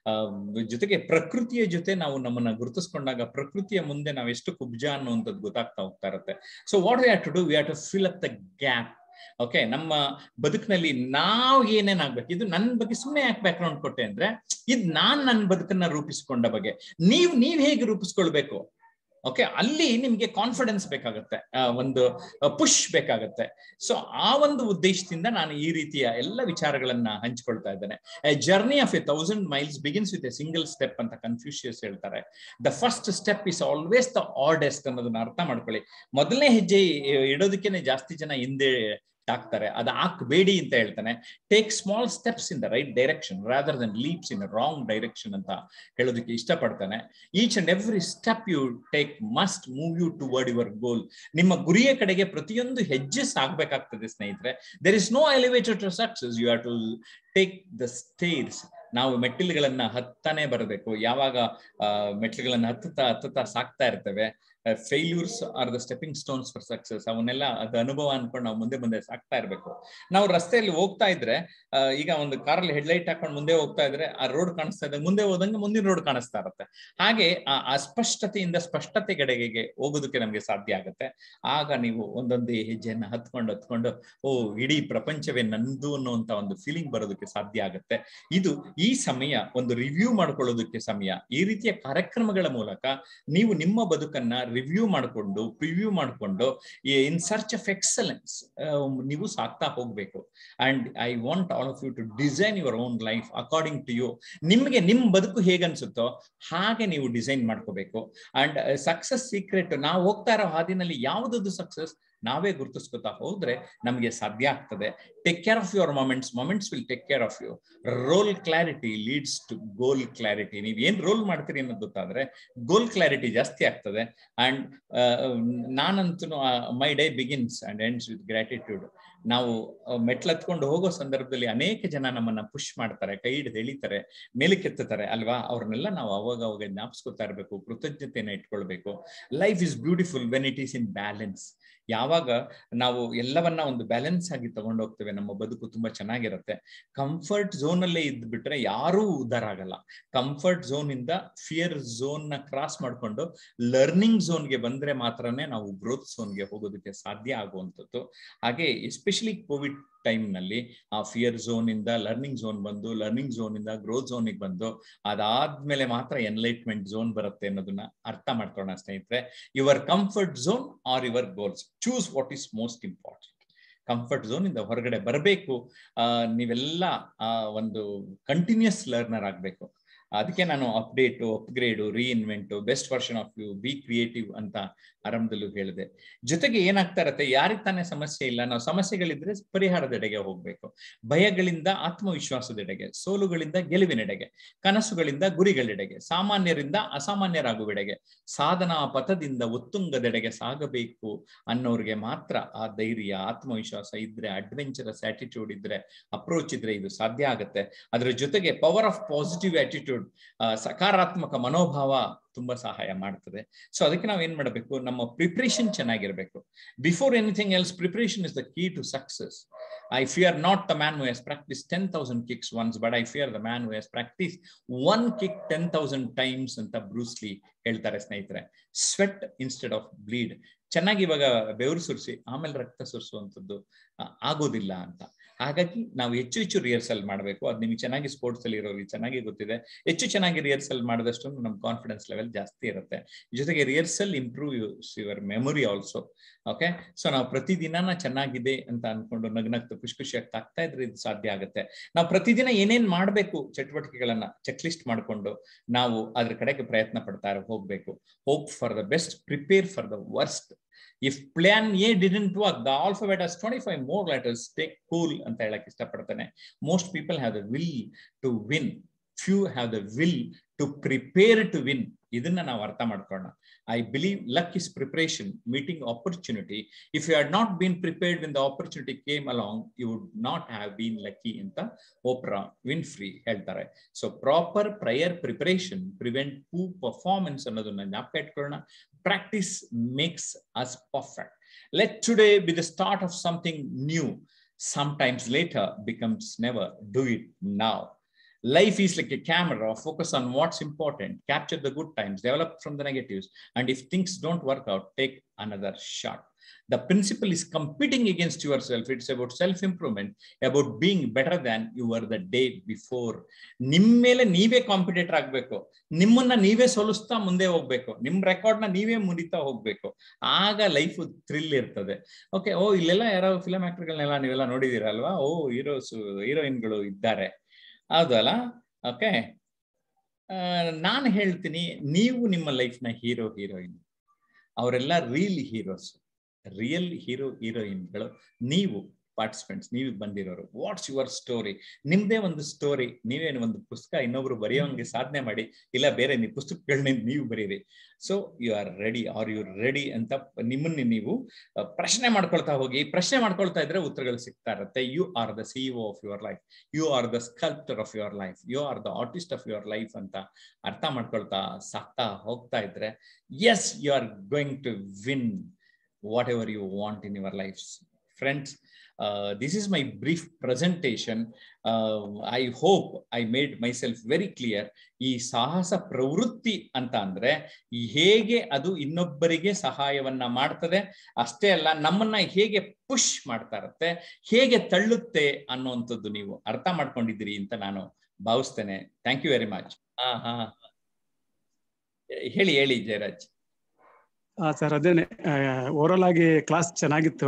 ಜೊತೆಗೆ ಪ್ರಕೃತಿಯ ಜೊತೆ ನಾವು ನಮ್ಮನ್ನ ಗುರುತಿಸ್ಕೊಂಡಾಗ ಪ್ರಕೃತಿಯ ಮುಂದೆ ನಾವು ಎಷ್ಟು ಕುಬ್ಜ ಅನ್ನುವಂಥದ್ದು ಗೊತ್ತಾಗ್ತಾ ಹೋಗ್ತಾ ಇರುತ್ತೆ so what we have to do we have to fill up the gap okay ನಮ್ಮ ಬದುಕಿನಲ್ಲಿ ನಾವು ಏನೇನಾಗ್ಬೇಕು ಇದು ನನ್ನ ಬಗ್ಗೆ ಸುಮ್ಮನೆ ಯಾಕೆ ಬ್ಯಾಕ್ಗ್ರೌಂಡ್ ಕೊಟ್ಟೆ ಅಂದ್ರೆ ಇದು ನಾನ್ ನನ್ನ ಬದುಕನ್ನ ರೂಪಿಸ್ಕೊಂಡ ಬಗ್ಗೆ ನೀವ್ ನೀವ್ ಹೇಗೆ ರೂಪಿಸ್ಕೊಳ್ಬೇಕು ಓಕೆ ಅಲ್ಲಿ ನಿಮ್ಗೆ ಕಾನ್ಫಿಡೆನ್ಸ್ ಬೇಕಾಗುತ್ತೆ ಒಂದು ಪುಷ್ ಬೇಕಾಗುತ್ತೆ ಸೊ ಆ ಒಂದು ಉದ್ದೇಶದಿಂದ ನಾನು ಈ ರೀತಿಯ ಎಲ್ಲ ವಿಚಾರಗಳನ್ನ ಹಂಚ್ಕೊಳ್ತಾ ಇದ್ದೇನೆ journey of a thousand miles begins with a single step ಅಂತ ಕನ್ಫ್ಯೂಷಿಯಸ್ ಹೇಳ್ತಾರೆ the first step is always the hardest ಅನ್ನೋದನ್ನ ಅರ್ಥ ಮಾಡ್ಕೊಳ್ಳಿ ಮೊದಲನೇ ಹೆಜ್ಜೆ ಇಡೋದಕ್ಕೇನೆ ಜಾಸ್ತಿ ಜನ ಹಿಂದೆ ಹಾಕ್ತಾರೆ ಅದು ಹಾಕ್ಬೇಡಿ ಅಂತ ಹೇಳ್ತಾನೆ take small steps in the right direction rather than leaps in wrong direction ಅಂತ ಹೇಳೋದಕ್ಕೆ ಇಷ್ಟಪಡ್ತಾನೆ each and every step you take must move you toward your goal ನಿಮ್ಮ ಗುರಿಯ ಕಡೆಗೆ ಪ್ರತಿಯೊಂದು ಹೆಜ್ಜೆ ಸಾಗಬೇಕಾಗ್ತದೆ ಸ್ನೇಹಿತರೆ there is no elevator to success you have to take the stairs ನಾವು ಮೆಟ್ಟಿಲುಗಳನ್ನ ಹತ್ತಾನೆ ಬರಬೇಕು ಯಾವಾಗ ಮೆಟ್ಟಿಲುಗಳನ್ನ ಹತ್ತುತ್ತಾ ಹತ್ತುತ್ತಾ ಸಾಕ್ತಾ ಇರ್ತೇವೆ failures are the stepping stones for success ಅವನ್ನೆಲ್ಲ ಅದು ಅನುಭವ ಅನ್ಕೊಂಡು ನಾವು ಮುಂದೆ ಮುಂದೆ ಸಾಕ್ತಾ ಇರ್ಬೇಕು ನಾವು ರಸ್ತೆಯಲ್ಲಿ ಹೋಗ್ತಾ ಇದ್ರೆ ಈಗ ಒಂದು ಕಾರಲ್ಲಿ ಹೆಡ್ಲೈಟ್ ಹಾಕೊಂಡು ಮುಂದೆ ಹೋಗ್ತಾ ಇದ್ರೆ ಆ ರೋಡ್ ಕಾಣಿಸ್ತಾ ಇದೆ ಮುಂದೆ ಹೋದಂಗೆ ಮುಂದಿನ ರೋಡ್ ಕಾಣಿಸ್ತಾ ಇರುತ್ತೆ ಹಾಗೆ ಆ ಅಸ್ಪಷ್ಟತೆಯಿಂದ ಸ್ಪಷ್ಟತೆ ಕಡೆಗೆ ಹೋಗೋದಕ್ಕೆ ನಮ್ಗೆ ಸಾಧ್ಯ ಆಗುತ್ತೆ ಆಗ ನೀವು ಒಂದೊಂದೇ ಹೆಜ್ಜೆಯನ್ನ ಹತ್ಕೊಂಡು ಹತ್ಕೊಂಡು ಓ ಇಡೀ ಪ್ರಪಂಚವೇ ನಂದು ಅನ್ನುವಂತ ಒಂದು ಫೀಲಿಂಗ್ ಬರೋದಕ್ಕೆ ಸಾಧ್ಯ ಆಗುತ್ತೆ ಇದು ಈ ಸಮಯ ಒಂದು ರಿವ್ಯೂ ಮಾಡ್ಕೊಳ್ಳೋದಕ್ಕೆ ಸಮಯ ಈ ರೀತಿಯ ಕಾರ್ಯಕ್ರಮಗಳ ಮೂಲಕ ನೀವು ನಿಮ್ಮ ಬದುಕನ್ನ ರಿವ್ಯೂ ಮಾಡಿಕೊಂಡು ಪ್ರಿವ್ಯೂ ಮಾಡಿಕೊಂಡು ಇನ್ ಸರ್ಚ್ ಆಫ್ ಎಕ್ಸಲೆನ್ಸ್ ನೀವು ಸಾಕ್ತಾ ಹೋಗ್ಬೇಕು and I want all of you to design your own life according to you ನಿಮ್ಗೆ ನಿಮ್ ಬದುಕು ಹೇಗನ್ಸುತ್ತೋ ಹಾಗೆ ನೀವು ಡಿಸೈನ್ ಮಾಡ್ಕೋಬೇಕು ಅಂಡ್ ಸಕ್ಸಸ್ ಸೀಕ್ರೆಟ್ ನಾವು ಹೋಗ್ತಾ ಇರೋ ಹಾದಿನಲ್ಲಿ ಯಾವುದದು ಸಕ್ಸಸ್ ನಾವೇ ಗುರುತಿಸ್ಕೊತಾ ಹೋದ್ರೆ ನಮಗೆ ಸಾಧ್ಯ ಆಗ್ತದೆ take care of your moments moments will take care of you role clarity leads to goal clarity ನೀವು ಏನ್ ರೋಲ್ ಮಾಡ್ತೀರಿ ಅನ್ನೋದು ಗೊತ್ತಾದ್ರೆ ಗೋಲ್ ಕ್ಲಾರಿಟಿ ಜಾಸ್ತಿ ಆಗ್ತದೆ ಅಂಡ್ ನಾನಂತೂ my day begins and ends with gratitude ನಾವು ಮೆಟ್ಲತ್ಕೊಂಡು ಹೋಗೋ ಸಂದರ್ಭದಲ್ಲಿ ಅನೇಕ ಜನ ನಮ್ಮನ್ನ ಪುಷ್ ಮಾಡ್ತಾರೆ ಕೈ ಹಿಡಿದು ಎಳಿತಾರೆ ಮೇಲಕ್ಕೆತ್ತಾರೆ ಅಲ್ವಾ ಅವ್ರನ್ನೆಲ್ಲ ನಾವು ಅವಾಗ ಅವಾಗ ಜ್ಞಾಪಿಸ್ಕೊತಾ ಇರಬೇಕು ಕೃತಜ್ಞತೆಯನ್ನ ಇಟ್ಕೊಳ್ಬೇಕು life is beautiful when it is in balance ಯಾವಾಗ ನಾವು ಎಲ್ಲವನ್ನ ಒಂದು ಬ್ಯಾಲೆನ್ಸ್ ಆಗಿ ತಗೊಂಡೋಗ್ತೇವೆ ನಮ್ಮ ಬದುಕು ತುಂಬಾ ಚೆನ್ನಾಗಿರುತ್ತೆ ಕಂಫರ್ಟ್ ಝೋನ್ ಅಲ್ಲೇ ಇದ್ ಬಿಟ್ರೆ ಯಾರೂ ಉದ್ಧಾರ ಆಗಲ್ಲ ಕಂಫರ್ಟ್ ಝೋನ್ ಇಂದ ಫಿಯರ್ ಝೋನ್ ನ ಕ್ರಾಸ್ ಮಾಡ್ಕೊಂಡು ಲರ್ನಿಂಗ್ ಝೋನ್ಗೆ ಬಂದ್ರೆ ಮಾತ್ರನೇ ನಾವು ಗ್ರೋತ್ ಝೋನ್ಗೆ ಹೋಗೋದಕ್ಕೆ ಸಾಧ್ಯ ಆಗುವಂಥದ್ದು ಹಾಗೆ ಎಸ್ಪೆಷಲಿ ಕೋವಿಡ್ ಟೈಮ್ ನಲ್ಲಿ ಆ ಫಿಯರ್ ಝೋನ್ ಇಂದ ಲರ್ನಿಂಗ್ ಝೋನ್ ಬಂದು ಲರ್ನಿಂಗ್ ಝೋನ್ ಇಂದ ಗ್ರೋತ್ ಝೋನಿಗೆ ಬಂದು ಅದಾದ್ಮೇಲೆ ಮಾತ್ರ ಎನ್ಲೈಟ್ಮೆಂಟ್ ಝೋನ್ ಬರುತ್ತೆ ಅನ್ನೋದನ್ನ ಅರ್ಥ ಮಾಡ್ಕೊಳ್ಳೋಣ ಸ್ನೇಹಿತರೆ your comfort zone are your goals choose what is most important comfort zone ಇಂದ ಹೊರಗಡೆ ಬರಬೇಕು ಆ ನೀವೆಲ್ಲ ಆ ಒಂದು ಕಂಟಿನ್ಯೂಸ್ ಲರ್ನರ್ ಆಗ್ಬೇಕು ಅದಕ್ಕೆ ನಾನು update upgrade reinvent best version of you be creative ಅಂತ ಆರಂಭದಲ್ಲೂ ಹೇಳಿದೆ ಜೊತೆಗೆ ಏನಾಗ್ತಾ ಇರತ್ತೆ ಯಾರಿಗೆ ತಾನೇ ಸಮಸ್ಯೆ ಇಲ್ಲ ನಾವು ಸಮಸ್ಯೆಗಳಿದ್ರೆ ಪರಿಹಾರದೆಡೆಗೆ ಹೋಗ್ಬೇಕು ಭಯಗಳಿಂದ ಆತ್ಮವಿಶ್ವಾಸದೆಡೆಗೆ ಸೋಲುಗಳಿಂದ ಗೆಲುವಿನೆಡೆಗೆ ಕನಸುಗಳಿಂದ ಗುರಿಗಳೆಡೆಗೆ ಸಾಮಾನ್ಯರಿಂದ ಅಸಾಮಾನ್ಯರಾಗುವೆಡೆಗೆ ಸಾಧನಾ ಪಥದಿಂದ ಉತ್ತುಂಗದೆಡೆಗೆ ಸಾಗಬೇಕು ಅನ್ನೋರಿಗೆ ಮಾತ್ರ ಆ ಧೈರ್ಯ ಆತ್ಮವಿಶ್ವಾಸ ಇದ್ರೆ ಅಡ್ವೆಂಚರಸ್ ಆಟಿಟ್ಯೂಡ್ ಇದ್ರೆ ಅಪ್ರೋಚ್ ಇದ್ರೆ ಇದು ಸಾಧ್ಯ ಆಗುತ್ತೆ ಅದರ ಜೊತೆಗೆ ಪವರ್ ಆಫ್ ಪಾಸಿಟಿವ್ ಆಟಿಟ್ಯೂಡ್ ಸಕಾರಾತ್ಮಕ ಮನೋಭಾವ ತುಂಬಾ ಸಹಾಯ ಮಾಡ್ತದೆ ಸೊ ಅದಕ್ಕೆ ನಾವು ಏನ್ ಮಾಡಬೇಕು ನಮ್ಮ ಪ್ರಿಪ್ರೇಷನ್ ಚೆನ್ನಾಗಿರ್ಬೇಕು before anything else preparation is the key to success I fear not the man who has practice ten thousand kicks once but I fear the man who has practice one kick ten thousand times ಅಂತ Bruce Lee ಹೇಳ್ತಾರೆ ಸ್ನೇಹಿತರೆ sweat instead of bleed ಚೆನ್ನಾಗಿ ಇವಾಗ ಬೆವರು ಸುರಿಸಿ ಆಮೇಲೆ ರಕ್ತ ಸುರಿಸುವಂಥದ್ದು ಆಗೋದಿಲ್ಲ ಅಂತ ಹಾಗಾಗಿ ನಾವು ಹೆಚ್ಚು ಹೆಚ್ಚು ರಿಹರ್ಸಲ್ ಮಾಡಬೇಕು ಅದು ನಿಮ್ಗೆ ಚೆನ್ನಾಗಿ ಸ್ಪೋರ್ಟ್ಸ್ ಅಲ್ಲಿ ಇರೋರಿಗೆ ಚೆನ್ನಾಗಿ ಗೊತ್ತಿದೆ ಹೆಚ್ಚು ಚೆನ್ನಾಗಿ ರಿಹರ್ಸಲ್ ಮಾಡಿದಷ್ಟು ನಮ್ಮ ಕಾನ್ಫಿಡೆನ್ಸ್ ಲೆವೆಲ್ ಜಾಸ್ತಿ ಇರುತ್ತೆ ಜೊತೆಗೆ rehearsal improve your memory also okay so ನಾವು ಪ್ರತಿದಿನ ಚೆನ್ನಾಗಿದೆ ಅಂತ ಅನ್ಕೊಂಡು ನಗ್ನಗ್ತು ಖುಷಿ ಖುಷಿಯಾಗಿ ಆಗ್ತಾ ಇದ್ರೆ ಇದು ಸಾಧ್ಯ ಆಗುತ್ತೆ ನಾವು ಪ್ರತಿದಿನ ಏನೇನ್ ಮಾಡ್ಬೇಕು ಚಟುವಟಿಕೆಗಳನ್ನ ಚೆಕ್ ಲಿಸ್ಟ್ ಮಾಡ್ಕೊಂಡು ನಾವು ಅದ್ರ ಕಡೆಗೆ ಪ್ರಯತ್ನ ಪಡ್ತಾ ಹೋಗ್ಬೇಕು hope for the best prepare for the worst if plan A didn't work the alphabet has twenty five more letters take cool ಅಂತ ಹೇಳಕ್ ಇಷ್ಟಪಡ್ತಾನೆ most people have the will to win few have the will to prepare to win ಇದನ್ನ ನಾವು ಅರ್ಥ ಮಾಡ್ಕೊಳ್ಳೋಣ I believe luck is preparation meeting opportunity if you had not been prepared when the opportunity came along you would not have been lucky ಅಂತ Oprah Winfrey ಹೇಳ್ತಾರೆ so proper prior preparation prevent poor performance ಅನ್ನೋದನ್ನ ಜ್ಞಾಪಕ ಇಟ್ಕೊಳ್ಳೋಣ practice makes us perfect let today be the start of something new sometimes later becomes never do it now life is like a camera focus on what's important capture the good times develop from the negatives and if things don't work out take another shot the principle is competing against yourself it's about self improvement about being better than you were the day before ನಿಮ್ಮ ಮೇಲೆ ನೀವೇ competitor ಆಗ್ಬೇಕು ನಿಮ್ಮನ್ನ ನೀವೇ ಸೋಲಿಸ್ತಾ ಮುಂದೆ ಹೋಗ್ಬೇಕು ನಿಮ್ record ನ ನೀವೇ ಮುರಿತಾ ಹೋಗ್ಬೇಕು ಆಗ ಲೈಫ್ ಥ್ರಿಲ್ ಇರ್ತದೆ ಓಕೆ ಓ ಇಲ್ಲೆಲ್ಲ ಯಾರೋ ಫಿಲಂ ಆಕ್ಟರ್ಗಳನ್ನೆಲ್ಲ ನೀವೆಲ್ಲ ನೋಡಿದೀರಲ್ವಾ ಓ ಹೀರೋಸ್ ಹೀರೋಯಿನ್ಗಳು ಇದ್ದಾರೆ ಹೌದಲ್ಲ ಓಕೆ ನಾನು ಹೇಳ್ತೀನಿ ನೀವು ನಿಮ್ಮ ಲೈಫ್ನ ಹೀರೋ ಹೀರೋಯಿನ್ ಅವರೆಲ್ಲ ರಿಯಲ್ ಹೀರೋಸ್ ರಿಯಲ್ ಹೀರೋ ಹೀರೋಯಿನ್ಗಳು ನೀವು ಪಾರ್ಟಿಸಿಪೆಂಟ್ಸ್ ನೀವು ಬಂದಿರೋರು ವಾಟ್ಸ್ ಯುವರ್ ಸ್ಟೋರಿ ನಿಮ್ದೇ ಒಂದು ಸ್ಟೋರಿ ನೀವೇನು ಒಂದು ಪುಸ್ತಕ ಇನ್ನೊಬ್ರು ಬರೆಯೋಂಗೆ ಸಾಧನೆ ಮಾಡಿ ಇಲ್ಲ ಬೇರೆ ನೀವು ಪುಸ್ತಕಗಳನ್ನ ನೀವು ಬರೀರಿ so you are ready are you ready ಅಂತ ನಿಮ್ಮನ್ನ ನೀವು ಪ್ರಶ್ನೆ ಮಾಡ್ಕೊಳ್ತಾ ಹೋಗಿ ಪ್ರಶ್ನೆ ಮಾಡ್ಕೊಳ್ತಾ ಇದ್ರೆ ಉತ್ತರಗಳು ಸಿಗ್ತಾ ಇರುತ್ತೆ you are the CEO of your life you are the sculptor of your life you are the artist of your life ಅಂತ ಅರ್ಥ ಮಾಡ್ಕೊಳ್ತಾ ಸಾಕ್ತಾ ಹೋಗ್ತಾ ಇದ್ರೆ yes you are going to win whatever you want in your life friends Uh, this is my brief presentation. Uh, I hope I made myself very clear. ಈ ಸಾಹಸ ಪ್ರವೃತ್ತಿ ಅಂತ ಅಂದ್ರೆ ಹೇಗೆ ಅದು ಇನ್ನೊಬ್ಬರಿಗೆ ಸಹಾಯವನ್ನ ಮಾಡ್ತದೆ ಅಷ್ಟೇ ಅಲ್ಲ ನಮ್ಮನ್ನ ಹೇಗೆ ಪುಷ್ ಮಾಡ್ತಾ ಇರುತ್ತೆ ಹೇಗೆ ತಳ್ಳುತ್ತೆ ಅನ್ನುವಂಥದ್ದು ನೀವು ಅರ್ಥ ಮಾಡ್ಕೊಂಡಿದ್ದೀರಿ ಅಂತ ನಾನು ಭಾವಿಸ್ತೇನೆ ಥ್ಯಾಂಕ್ ಯು ವೆರಿ ಮಚ್ ಹಾ ಹಾ ಹೇಳಿ ಹೇಳಿ ಜಯರಾಜ್ ಸರ್ ಅದೇನೆ ಓವರಾಲ್ ಆಗಿ ಕ್ಲಾಸ್ ಚೆನ್ನಾಗಿತ್ತು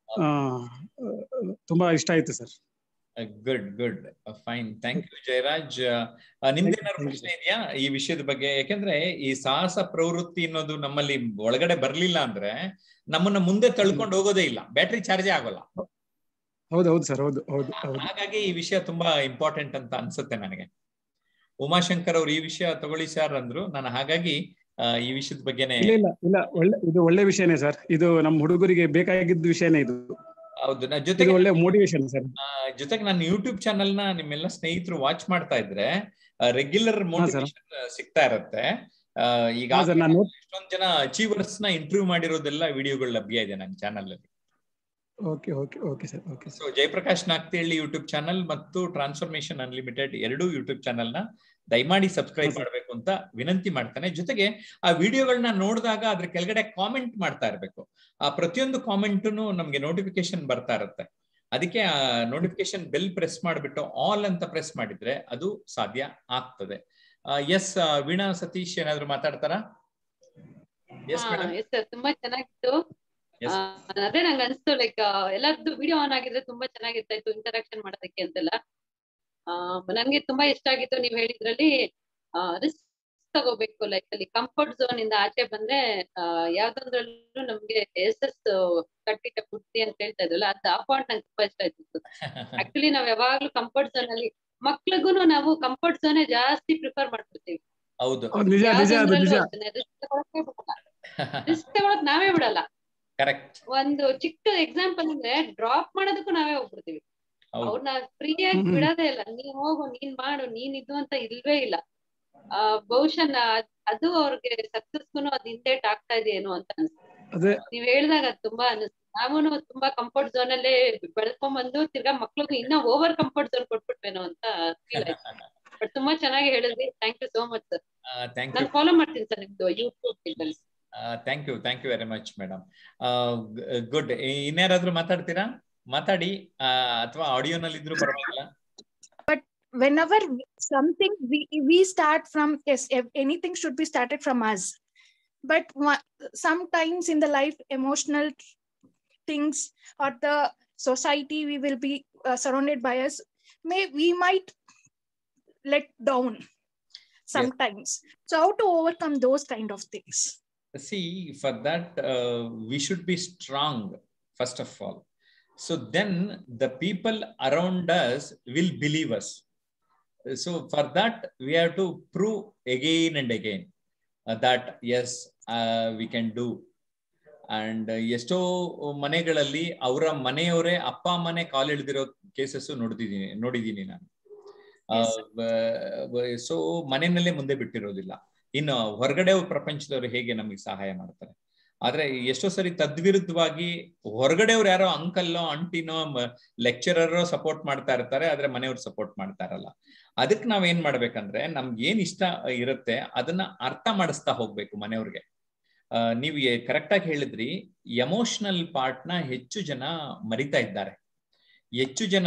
ತುಂಬಾ ಇಷ್ಟ ಆಯ್ತು sir good good fine thank you Jayaraj ನಿಮ್ದೇನಾದ್ರು ಪ್ರಶ್ನೆ ಇದೆಯಾ ಈ ವಿಷಯದ ಬಗ್ಗೆ ಯಾಕಂದ್ರೆ ಈ ಸಾಹಸ ಪ್ರವೃತ್ತಿ ಅನ್ನೋದು ನಮ್ಮಲ್ಲಿ ಒಳಗಡೆ ಬರ್ಲಿಲ್ಲ ಅಂದ್ರೆ ನಮ್ಮನ್ನ ಮುಂದೆ ತಳ್ಕೊಂಡು ಹೋಗೋದೇ ಇಲ್ಲ ಬ್ಯಾಟ್ರಿ ಚಾರ್ಜೇ ಆಗೋಲ್ಲ ಹೌದು ಹೌದು ಸರ್ ಹೌದು ಹೌದು ಹಾಗಾಗಿ ಈ ವಿಷಯ ತುಂಬಾ ಇಂಪಾರ್ಟೆಂಟ್ ಅಂತ ಅನ್ಸುತ್ತೆ ನನಗೆ ಉಮಾಶಂಕರ್ ಅವ್ರು ಈ ವಿಷಯ ತಗೊಳ್ಳಿ ಸರ್ ಅಂದ್ರು ನಾನು ಹಾಗಾಗಿ ಈ ವಿಷಯದ ಬಗ್ಗೆನೆ ಇಲ್ಲ ಇಲ್ಲ ಇಲ್ಲ ಒಳ್ಳೆ ಇದು ಒಳ್ಳೆ ವಿಷಯನೇ ಸರ್ ಇದು ನಮ್ಮ ಹುಡುಗರಿಗೆ ಬೇಕಾಗಿದ್ದ ವಿಷಯನೇ ಇದು ಹೌದು ಜೊತೆಗೆ ಒಳ್ಳೆ ಮೋಟಿವೇಶನ್ ಸರ್ ಜೊತೆಗೆ ನಾನು ಯೂಟ್ಯೂಬ್ ಚಾನಲ್ ನ ನಿಮ್ಮೆಲ್ಲ ಸ್ನೇಹಿತರು ವಾಚ್ ಮಾಡ್ತಾ ಇದ್ರೆ ರೆಗ್ಯುಲರ್ ಮೋಟಿವೇಶನ್ ಸಿಗ್ತಾ ಇರತ್ತೆ ಈಗ ಎಷ್ಟೊಂದ್ ಜನ ಅಚೀವರ್ಸ್ ನ ಇಂಟರ್ವ್ಯೂ ಮಾಡಿರೋದೆಲ್ಲ ವಿಡಿಯೋಗಳು ಲಭ್ಯ ಇದೆ ನನ್ನ ಚಾನಲ್ ಅಲ್ಲಿ okay okay okay sir okay so Jayaprakash Nagathihalli YouTube channel ಮತ್ತು ಟ್ರಾನ್ಸ್ಫಾರ್ಮೇಶನ್ ಅನ್ಲಿಮಿಟೆಡ್ ಎರಡೂ ಯೂಟ್ಯೂಬ್ ಚಾನಲ್ ನ ದಯಮಾಡಿ ಸಬ್ಸ್ಕ್ರೈಬ್ ಮಾಡಬೇಕು ಅಂತ ವಿನಂತಿ ಮಾಡ್ತಾನೆ ಜೊತೆಗೆ ಆ ವಿಡಿಯೋಗಳನ್ನ ನೋಡಿದಾಗ ಅದ್ರ ಕೆಳಗಡೆ ಕಾಮೆಂಟ್ ಮಾಡ್ತಾ ಇರ್ಬೇಕು ಆ ಪ್ರತಿಯೊಂದು ಕಾಮೆಂಟ್ನು ನಮ್ಗೆ ನೋಟಿಫಿಕೇಶನ್ ಬರ್ತಾ ಇರುತ್ತೆ ಅದಕ್ಕೆ ಆ ನೋಟಿಫಿಕೇಶನ್ ಬೆಲ್ ಪ್ರೆಸ್ ಮಾಡಿಬಿಟ್ಟು ಆಲ್ ಅಂತ ಪ್ರೆಸ್ ಮಾಡಿದ್ರೆ ಅದು ಸಾಧ್ಯ ಆಗ್ತದೆ ಎಸ್ ವೀಣಾ ಸತೀಶ್ ಏನಾದ್ರು ಮಾತಾಡ್ತಾರಾ ತುಂಬಾ ಚೆನ್ನಾಗಿತ್ತು ಅದೇ ನಂಗೆ ಅನ್ಸ್ತು ಲೈಕ್ ಎಲ್ಲರದ್ದು ವಿಡಿಯೋ ಆನ್ ಆಗಿದ್ರೆ ತುಂಬಾ ಚೆನ್ನಾಗಿರ್ತಾ ಇತ್ತು ಇಂಟರಾಕ್ಷನ್ ಮಾಡೋದಕ್ಕೆ ಅಂತೆಲ್ಲ ನನ್ಗೆ ತುಂಬಾ ಇಷ್ಟ ಆಗಿತ್ತು ನೀವ್ ಹೇಳಿದ್ರಲ್ಲಿ ರಿಸ್ಕ್ ತಗೋಬೇಕು ಲೈಫ್ ಅಲ್ಲಿ ಕಂಫರ್ಟ್ ಝೋನ್ ಇಂದ ಆಚೆ ಬಂದ್ರೆ ಆ, ಯಾವ್ದೊಂದ್ರಲ್ಲೂ ನಮ್ಗೆ ಎಸ್ ಎಸ್ ಕಟ್ಟಿಟ್ಟ ಬುದ್ಧಿ ಅಂತ ಹೇಳ್ತಾ ಇದ್ವಲ್ಲ ಅದು ಆ ಪಾಯಿಂಟ್ ನಂಗೆ ತುಂಬಾ ಇಷ್ಟ ಆಯ್ತು ಆಕ್ಚುಲಿ ನಾವ್ ಯಾವಾಗ್ಲೂ ಕಂಫರ್ಟ್ ಝೋನ್ ಅಲ್ಲಿ ಮಕ್ಳಿಗೂನು ನಾವು ಕಂಫರ್ಟ್ ಝೋನ್ ಜಾಸ್ತಿ ಪ್ರಿಫರ್ ಮಾಡ್ಬಿಡ್ತೀವಿ ಹೌದು ಹೌದು, ನಿಜ ನಿಜ ಅದು ನಿಜ ರಿಸ್ಕ್ ತಗೊಳಕ್ ನಾವೇ ಬಿಡಲ್ಲ ಕರೆಕ್ಟ್ ಒಂದು ಚಿಕ್ಕ ಎಕ್ಸಾಂಪಲ್ ಅಂದ್ರೆ ಡ್ರಾಪ್ ಮಾಡೋದಕ್ಕೂ ನಾವೇ ಹೋಗ್ಬಿಡ್ತೀವಿ ಹೌದು ಅವ್ರನ್ನ ಫ್ರೀಯಾಗಿ ಹ್ಮ್ ಹ್ಮ್. ಬಿಡೋದೇ ಇಲ್ಲ ನೀನ್ ಹೋಗು ನೀನ್ ಮಾಡು ನೀನ್ ಇದು ಅಂತ ಇಲ್ವೇ ಇಲ್ಲ ಆ ಬಹುಶಃ ನಾ- ಅದು ಅವ್ರಿಗೆ ಸಕ್ಸಸ್ಗೂ ಅದ್ ಹಿಂದೇಟ್ ಆಗ್ತಾ ಇದೆಯೇನೋ ಅಂತ ಅನ್ಸುತ್ತೆ ಅದೇ ನೀವ್ ಹೇಳ್ದಾಗ ಅದ್ ತುಂಬಾ ಅನಿಸ್ತು ನಾವೂನು ತುಂಬಾ ಕಂಫರ್ಟ್ ಝೋನ್ ಅಲ್ಲೇ ಬೆಳ್ಕೊಂಡ್ ಬಂದು ತಿರ್ಗಾ ಮಕ್ಳಿಗೂ ಇನ್ನ ಓವರ್ ಕಂಫರ್ಟ್ ಝೋನ್ ಕೊಟ್ಬಿಟ್ವೇನೋ ಅಂತ ಫೀಲ್ ಆಯ್ತು ಬಟ್ ತುಂಬಾ ಚೆನ್ನಾಗಿ ಹೇಳಿದ್ರಿ thank you so much sir thank you ನಾನು ಫಾಲೋ ಮಾಡ್ತೀನಿ ಸರ್ ನಿಮ್ದು ಯೂಟ್ಯೂಬ್ ಅಲ್ಲಿ thank you thank you very much madam good ಇನ್ಯಾರಾದ್ರೂ ಮಾತಾಡ್ತೀರಾ ಮಾತಾಡಿ ಅಥವಾ ಆಡಿಯೋನಲ್ಲಿ ಇದ್ರೂ ಪರವಾಗಿಲ್ಲ whenever something we we start from yes ev- anything should be started from us but wha- sometimes in the life emotional things or the society we will be uh, surrounded by us may we might let down sometimes so how to overcome those kind of things see for that uh, we should be strong first of all so then the people around us will believe us so for that we have to prove again and again uh, that yes uh, we can do and ಎಷ್ಟೋ ಮನೆಗಳಲ್ಲಿ ಅವರ ಮನೆಯವರೇ ಅಪ್ಪ ಅಮ್ಮನೆ ಕಾಲಿಡ್ದಿರೋ cases ನೋಡಿದೀನಿ ನೋಡಿದೀನಿ ನಾನು so ಮನೆಯಲ್ಲೇ ಮುಂದೆ ಬಿಟ್ಟಿರೋದಿಲ್ಲ ಇನ್ನು ಹೊರಗಡೆ ಪ್ರಪಂಚದವರು ಹೇಗೆ ನಮಗೆ ಸಹಾಯ ಮಾಡ್ತಾರೆ ಆದ್ರೆ ಎಷ್ಟೋ ಸರಿ ತದ್ವಿರುದ್ಧವಾಗಿ ಹೊರಗಡೆಯವ್ರು ಯಾರೋ ಅಂಕಲ್ಲೋ ಅಂಟಿನೋ ಲೆಕ್ಚರರೋ ಸಪೋರ್ಟ್ ಮಾಡ್ತಾ ಇರ್ತಾರೆ ಆದ್ರೆ ಮನೆಯವ್ರು ಸಪೋರ್ಟ್ ಮಾಡ್ತಾ ಇರಲ್ಲ ಅದಕ್ಕೆ ನಾವ್ ಏನ್ ಮಾಡ್ಬೇಕಂದ್ರೆ ನಮ್ಗೆ ಏನ್ ಇಷ್ಟ ಇರುತ್ತೆ ಅದನ್ನ ಅರ್ಥ ಮಾಡಿಸ್ತಾ ಹೋಗ್ಬೇಕು ಮನೆಯವ್ರಿಗೆ ನೀವು ಕರೆಕ್ಟ್ ಆಗಿ ಹೇಳಿದ್ರಿ ಎಮೋಷನಲ್ ಪಾರ್ಟ್ ನ ಹೆಚ್ಚು ಜನ ಮರಿತಾ ಇದ್ದಾರೆ ಹೆಚ್ಚು ಜನ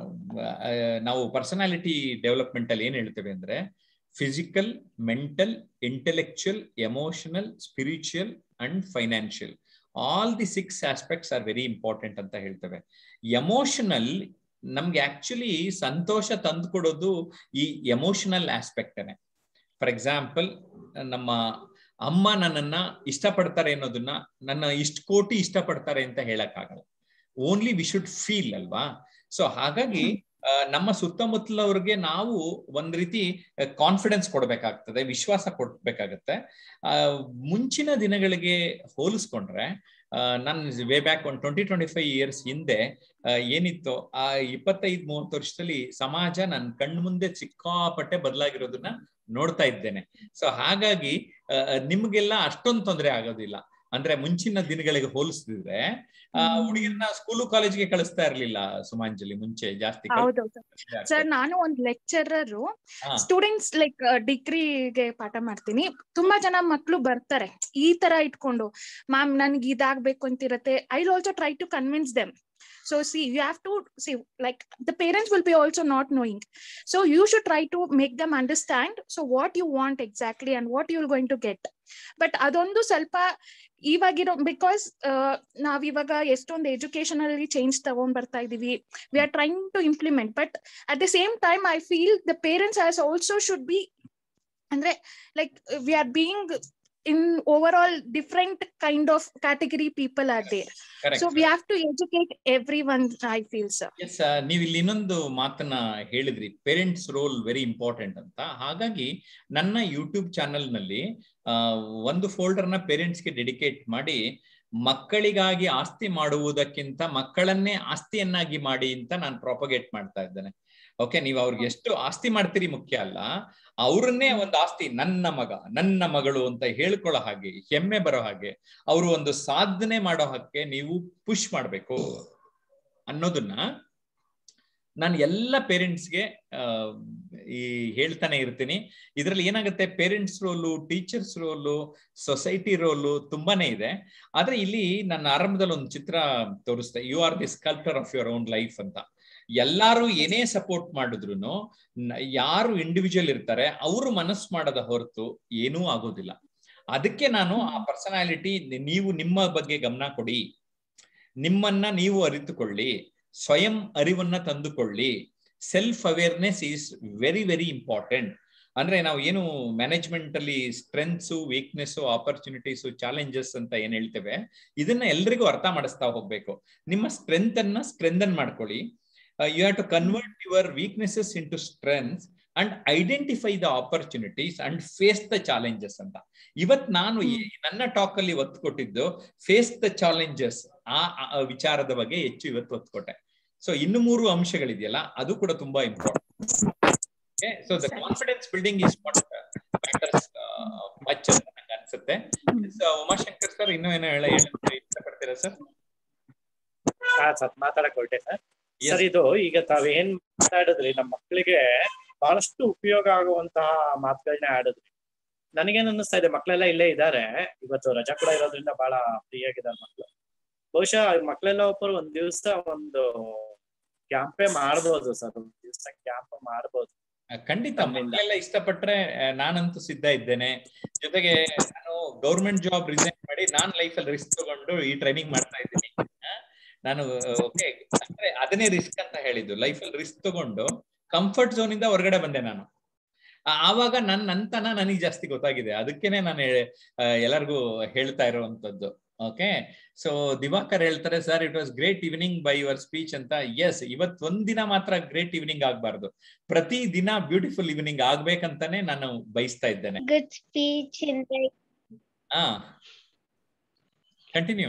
ನಾವು ಪರ್ಸನಾಲಿಟಿ ಡೆವಲಪ್ಮೆಂಟ್ ಅಲ್ಲಿ ಏನ್ ಹೇಳ್ತೇವೆ ಅಂದ್ರೆ physical mental intellectual emotional spiritual and financial all the six aspects are very important ಅಂತ ಹೇಳ್ತೇವೆ ಎಮೋಷನಲ್ ನಮ್ಗೆ ಆಕ್ಚುಲಿ ಸಂತೋಷ ತಂದುಕೊಡೋದು ಈ ಎಮೋಷನಲ್ ಆಸ್ಪೆಕ್ಟನೆ ಫಾರ್ ಎಕ್ಸಾಂಪಲ್ ನಮ್ಮ ಅಮ್ಮ ನನ್ನನ್ನ ಇಷ್ಟಪಡ್ತಾರೆ ಅನ್ನೋದನ್ನ ನನ್ನ ಇಷ್ಟ ಕೋಟಿ ಇಷ್ಟಪಡ್ತಾರೆ ಅಂತ ಹೇಳಕ್ಕಾಗಲ್ಲ ಓನ್ಲಿ ವಿ ಶುಡ್ ಫೀಲ್ ಅಲ್ವಾ ಸೊ ಹಾಗಾಗಿ ನಮ್ಮ ಸುತ್ತಮುತ್ತಲವ್ರಿಗೆ ನಾವು ಒಂದ್ ರೀತಿ ಕಾನ್ಫಿಡೆನ್ಸ್ ಕೊಡ್ಬೇಕಾಗ್ತದೆ ವಿಶ್ವಾಸ ಕೊಡ್ಬೇಕಾಗತ್ತೆ ಮುಂಚಿನ ದಿನಗಳಿಗೆ ಹೋಲಿಸ್ಕೊಂಡ್ರೆ ನಾನು ವೇ ಬ್ಯಾಕ್ ಒಂದು ಟ್ವೆಂಟಿ ಟ್ವೆಂಟಿ ಫೈವ್ ಇಯರ್ಸ್ ಹಿಂದೆ ಏನಿತ್ತು ಆ ಇಪ್ಪತ್ತೈದು ಮೂವತ್ತು ವರ್ಷದಲ್ಲಿ ಸಮಾಜ ನನ್ನ ಕಣ್ಣು ಮುಂದೆ ಸಿಕ್ಕಾಪಟ್ಟೆ ಬದಲಾಗಿರೋದನ್ನ ನೋಡ್ತಾ ಇದ್ದೇನೆ ಸೊ ಹಾಗಾಗಿ ನಿಮ್ಗೆಲ್ಲ ಅಷ್ಟೊಂದು ತೊಂದರೆ ಆಗೋದಿಲ್ಲ ಅಂದ್ರೆ ಮುಂಚಿನ ದಿನಗಳಿಗೆ ಹೋಲಿಸಿದ್ರೆ ಆ ಹುಡುಗಿರ್ನ ಸ್ಕೂಲು ಕಾಲೇಜ್ಗೆ ಕಳಿಸ್ತಾ ಇರ್ಲಿಲ್ಲ ಸುಮಾಂಜಲಿ ಮುಂಚೆ ಜಾಸ್ತಿ ಹೌದೌದು ಸರ್ ನಾನು ಒಂದ್ ಲೆಕ್ಚರರ್ ಸ್ಟೂಡೆಂಟ್ಸ್ ಲೈಕ್ ಡಿಗ್ರಿಗೆ ಪಾಠ ಮಾಡ್ತೀನಿ ತುಂಬಾ ಜನ ಮಕ್ಳು ಬರ್ತಾರೆ ಈ ತರ ಇಟ್ಕೊಂಡು ಮ್ಯಾಮ್ ನನ್ಗೆ ಇದಾಗ್ಬೇಕು ಅಂತಿರತ್ತೆ I also try to convince them so see you have to see like the parents will be also not knowing so you should try to make them understand so what you want exactly and what you're going to get but ಅದೊಂದು ಸ್ವಲ್ಪ ಇವಾಗಿರೋ because ನಾವ್ ಇವಾಗ ಎಷ್ಟೊಂದು education ಅಲ್ಲಿ change ತಗೊಂಡ್ ಬರ್ತಾ ಇದೀವಿ we are trying to implement but at the same time I feel the parents as also should be ಅಂದ್ರೆ like we are being in overall different kind of category people are there Correct, so we correct. have to educate everyone i feel sir yes ನೀವು ಇಲ್ಲಿ ಇನ್ನೊಂದು ಮಾತನ್ನ ಹೇಳಿದ್ರಿ parents roll very important ಅಂತ ಹಾಗಾಗಿ ನನ್ನ YouTube channel ನಲ್ಲಿ ಆ, ಒಂದು ಫೋಲ್ಡರ್ ನ ಪೇರೆಂಟ್ಸ್ಗೆ ಡೆಡಿಕೇಟ್ ಮಾಡಿ ಮಕ್ಕಳಿಗಾಗಿ ಆಸ್ತಿ ಮಾಡುವುದಕ್ಕಿಂತ ಮಕ್ಕಳನ್ನೇ ಆಸ್ತಿಯನ್ನಾಗಿ ಮಾಡಿ ಅಂತ ನಾನು ಪ್ರಾಪಗೇಟ್ ಮಾಡ್ತಾ ಇದ್ದೇನೆ ಓಕೆ ನೀವು ಅವ್ರಿಗೆ ಎಷ್ಟು ಆಸ್ತಿ ಮಾಡ್ತೀರಿ ಮುಖ್ಯ ಅಲ್ಲ ಅವ್ರನ್ನೇ ಒಂದು ಆಸ್ತಿ ನನ್ನ ಮಗ ನನ್ನ ಮಗಳು ಅಂತ ಹೇಳ್ಕೊಳ್ಳೋ ಹಾಗೆ ಹೆಮ್ಮೆ ಬರೋ ಹಾಗೆ ಅವರು ಒಂದು ಸಾಧನೆ ಮಾಡೋ ಹಾಗೆ ನೀವು ಪುಷ್ ಮಾಡ್ಬೇಕು ಅನ್ನೋದನ್ನ ನಾನು ಎಲ್ಲ ಪೇರೆಂಟ್ಸ್ಗೆ ಈ ಹೇಳ್ತಾನೆ ಇರ್ತೀನಿ ಇದರಲ್ಲಿ ಏನಾಗುತ್ತೆ parents role teachers role society role ತುಂಬಾನೇ ಇದೆ ಆದ್ರೆ ಇಲ್ಲಿ ನನ್ನ ಆರಂಭದಲ್ಲಿ ಒಂದು ಚಿತ್ರ ತೋರಿಸ್ತೆ you are the sculptor of your own life ಅಂತ ಎಲ್ಲಾರು ಏನೇ ಸಪೋರ್ಟ್ ಮಾಡಿದ್ರು ಯಾರು ಇಂಡಿವಿಜುವಲ್ ಇರ್ತಾರೆ ಅವರು ಮನಸ್ಸು ಮಾಡದ ಹೊರತು ಏನೂ ಆಗೋದಿಲ್ಲ ಅದಕ್ಕೆ ನಾನು ಆ ಪರ್ಸನಾಲಿಟಿ ನೀವು ನಿಮ್ಮ ಬಗ್ಗೆ ಗಮನ ಕೊಡಿ ನಿಮ್ಮನ್ನ ನೀವು ಅರಿತುಕೊಳ್ಳಿ ಸ್ವಯಂ ಅರಿವನ್ನ ತಂದುಕೊಳ್ಳಿ self awareness is very very important ಅಂದ್ರೆ ನಾವು ಏನು ಮ್ಯಾನೇಜ್ಮೆಂಟ್ ಅಲ್ಲಿ ಸ್ಟ್ರೆಂತ್ಸು ವೀಕ್ನೆಸ್ ಆಪರ್ಚುನಿಟೀಸ್ ಚಾಲೆಂಜಸ್ ಅಂತ ಏನ್ ಹೇಳ್ತೇವೆ ಇದನ್ನ ಎಲ್ರಿಗೂ ಅರ್ಥ ಮಾಡಿಸ್ತಾ ಹೋಗ್ಬೇಕು ನಿಮ್ಮ ಸ್ಟ್ರೆಂತ್ ಅನ್ನ ಸ್ಟ್ರೆಂಥನ್ ಮಾಡ್ಕೊಳ್ಳಿ you have to convert your weaknesses into strength and identify the opportunities and face the challenges ಅಂತ ಇವತ್ ನಾನು ನನ್ನ ಟಾಕ್ ಅಲ್ಲಿ ಒತ್ತು ಕೊಟ್ಟಿದ್ದು ಫೇಸ್ ದ ಚಾಲೆಂಜಸ್ ಆ ವಿಚಾರದ ಬಗ್ಗೆ ಹೆಚ್ಚು ಇವತ್ತು ಒತ್ತು ಕೊಟ್ಟೆ ಸೊ ಇನ್ನು ಮೂರು ಅಂಶಗಳಿದೆಯಲ್ಲ ಅದು ಕೂಡ ತುಂಬಾ important so the confidence building is what matters much ಅಂತ ನಂಗೆ ಅನ್ಸುತ್ತೆ ಉಮಾಶಂಕರ್ ಸರ್ ಇನ್ನೂ ಏನೋ ಹೇಳ ಇಷ್ಟಪಡ್ತೀರಾ ಸರ್ ಸರ್ ಮಾತಾಡಕ್ ಹೊರಟೆ ಸರ್ ಸರ್ ಇದು ಈಗ ತಾವೇನ್ ಮಾತಾಡಿದ್ರಿ ನಮ್ಮ ಮಕ್ಕಳಿಗೆ ಬಹಳಷ್ಟು ಉಪಯೋಗ ಆಗುವಂತಹ ಮಾತುಗಳನ್ನ ಆಡಿದ್ರಿ ನನಗೇನ್ ಅನ್ನಿಸ್ತಾ ಇದೆ ಮಕ್ಕಳೆಲ್ಲ ಇಲ್ಲೇ ಇದ್ದಾರೆ ಇವತ್ತು ರಜಾ ಕೂಡ ಇರೋದ್ರಿಂದ ಬಹಳ ಫ್ರೀ ಆಗಿದ್ದಾರೆ ಮಕ್ಕಳು ಬಹುಶಃ ಮಕ್ಕಳೆಲ್ಲ ಒಬ್ಬರು ಒಂದ್ ದಿವ್ಸ ಒಂದು ಕ್ಯಾಂಪೇ ಮಾಡ್ಬೋದು ಸರ್ ಒಂದ್ ದಿವ್ಸ ಕ್ಯಾಂಪ್ ಮಾಡ್ಬೋದು ಖಂಡಿತ ಮಕ್ಕಳೆಲ್ಲ ಇಷ್ಟಪಟ್ರೆ ನಾನಂತೂ ಸಿದ್ಧ ಇದ್ದೇನೆ ಜೊತೆಗೆ ನಾನು ಗೌರ್ಮೆಂಟ್ ಜಾಬ್ ರಿಸೈನ್ ಮಾಡಿ ನಾನ್ ಲೈಫ್ ಅಲ್ಲಿ ರಿಸ್ಕ್ ತಗೊಂಡು ಈ ಟ್ರೈನಿಂಗ್ ಮಾಡ್ತಾ ಇದ್ದೀನಿ ನಾನು ಓಕೆ ಅಂದ್ರೆ ಅದನ್ನೇ ರಿಸ್ಕ್ ಅಂತ ಹೇಳಿದ್ದು ಲೈಫ್ ಅಲ್ಲಿ ರಿಸ್ಕ್ ತಗೊಂಡು ಕಂಫರ್ಟ್ ಝೋನ್ ಇಂದ ಹೊರಗಡೆ ಬಂದೆ ನಾನು ಆವಾಗ ನನ್ನ ಅಂತನ ನನಗೆ ಜಾಸ್ತಿ ಗೊತ್ತಾಗಿದೆ ಅದಕ್ಕೇನೆ ನಾನು ಎಲ್ಲರಿಗೂ ಹೇಳ್ತಾ ಇರುವಂತದ್ದು ಓಕೆ ಸೊ ದಿವಾಕರ್ ಹೇಳ್ತಾರೆ sir it was great evening by your speech ಅಂತ ಎಸ್ ಇವತ್ ಒಂದಿನ ಮಾತ್ರ ಗ್ರೇಟ್ ಈವ್ನಿಂಗ್ ಆಗ್ಬಾರ್ದು ಪ್ರತಿ ದಿನ ಬ್ಯೂಟಿಫುಲ್ ಈವ್ನಿಂಗ್ ಆಗ್ಬೇಕಂತಾನೆ ನಾನು ಬಯಸ್ತಾ ಇದ್ದೇನೆ good speech in the ಹಾ continue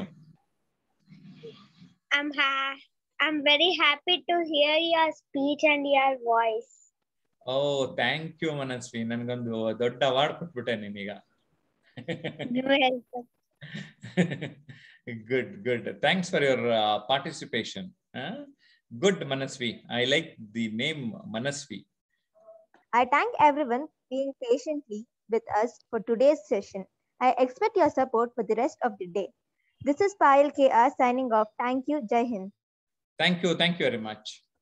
I'm ha- I'm very happy to hear your speech and your voice. Oh thank you Manasvi ನನ್ಗೊಂದು ದೊಡ್ಡ ಅವಾರ್ಡ್ ಕೊಟ್ಬಿಟ್ಟೆ ನೀನೀಗ You're welcome. Good good thanks for your participation good Manasvi I like the name Manasvi I thank everyone being patiently with us for today's session. I expect your support for the rest of the day. This is Payal KR signing off. Thank you. Jai Hind. Thank you thank you very much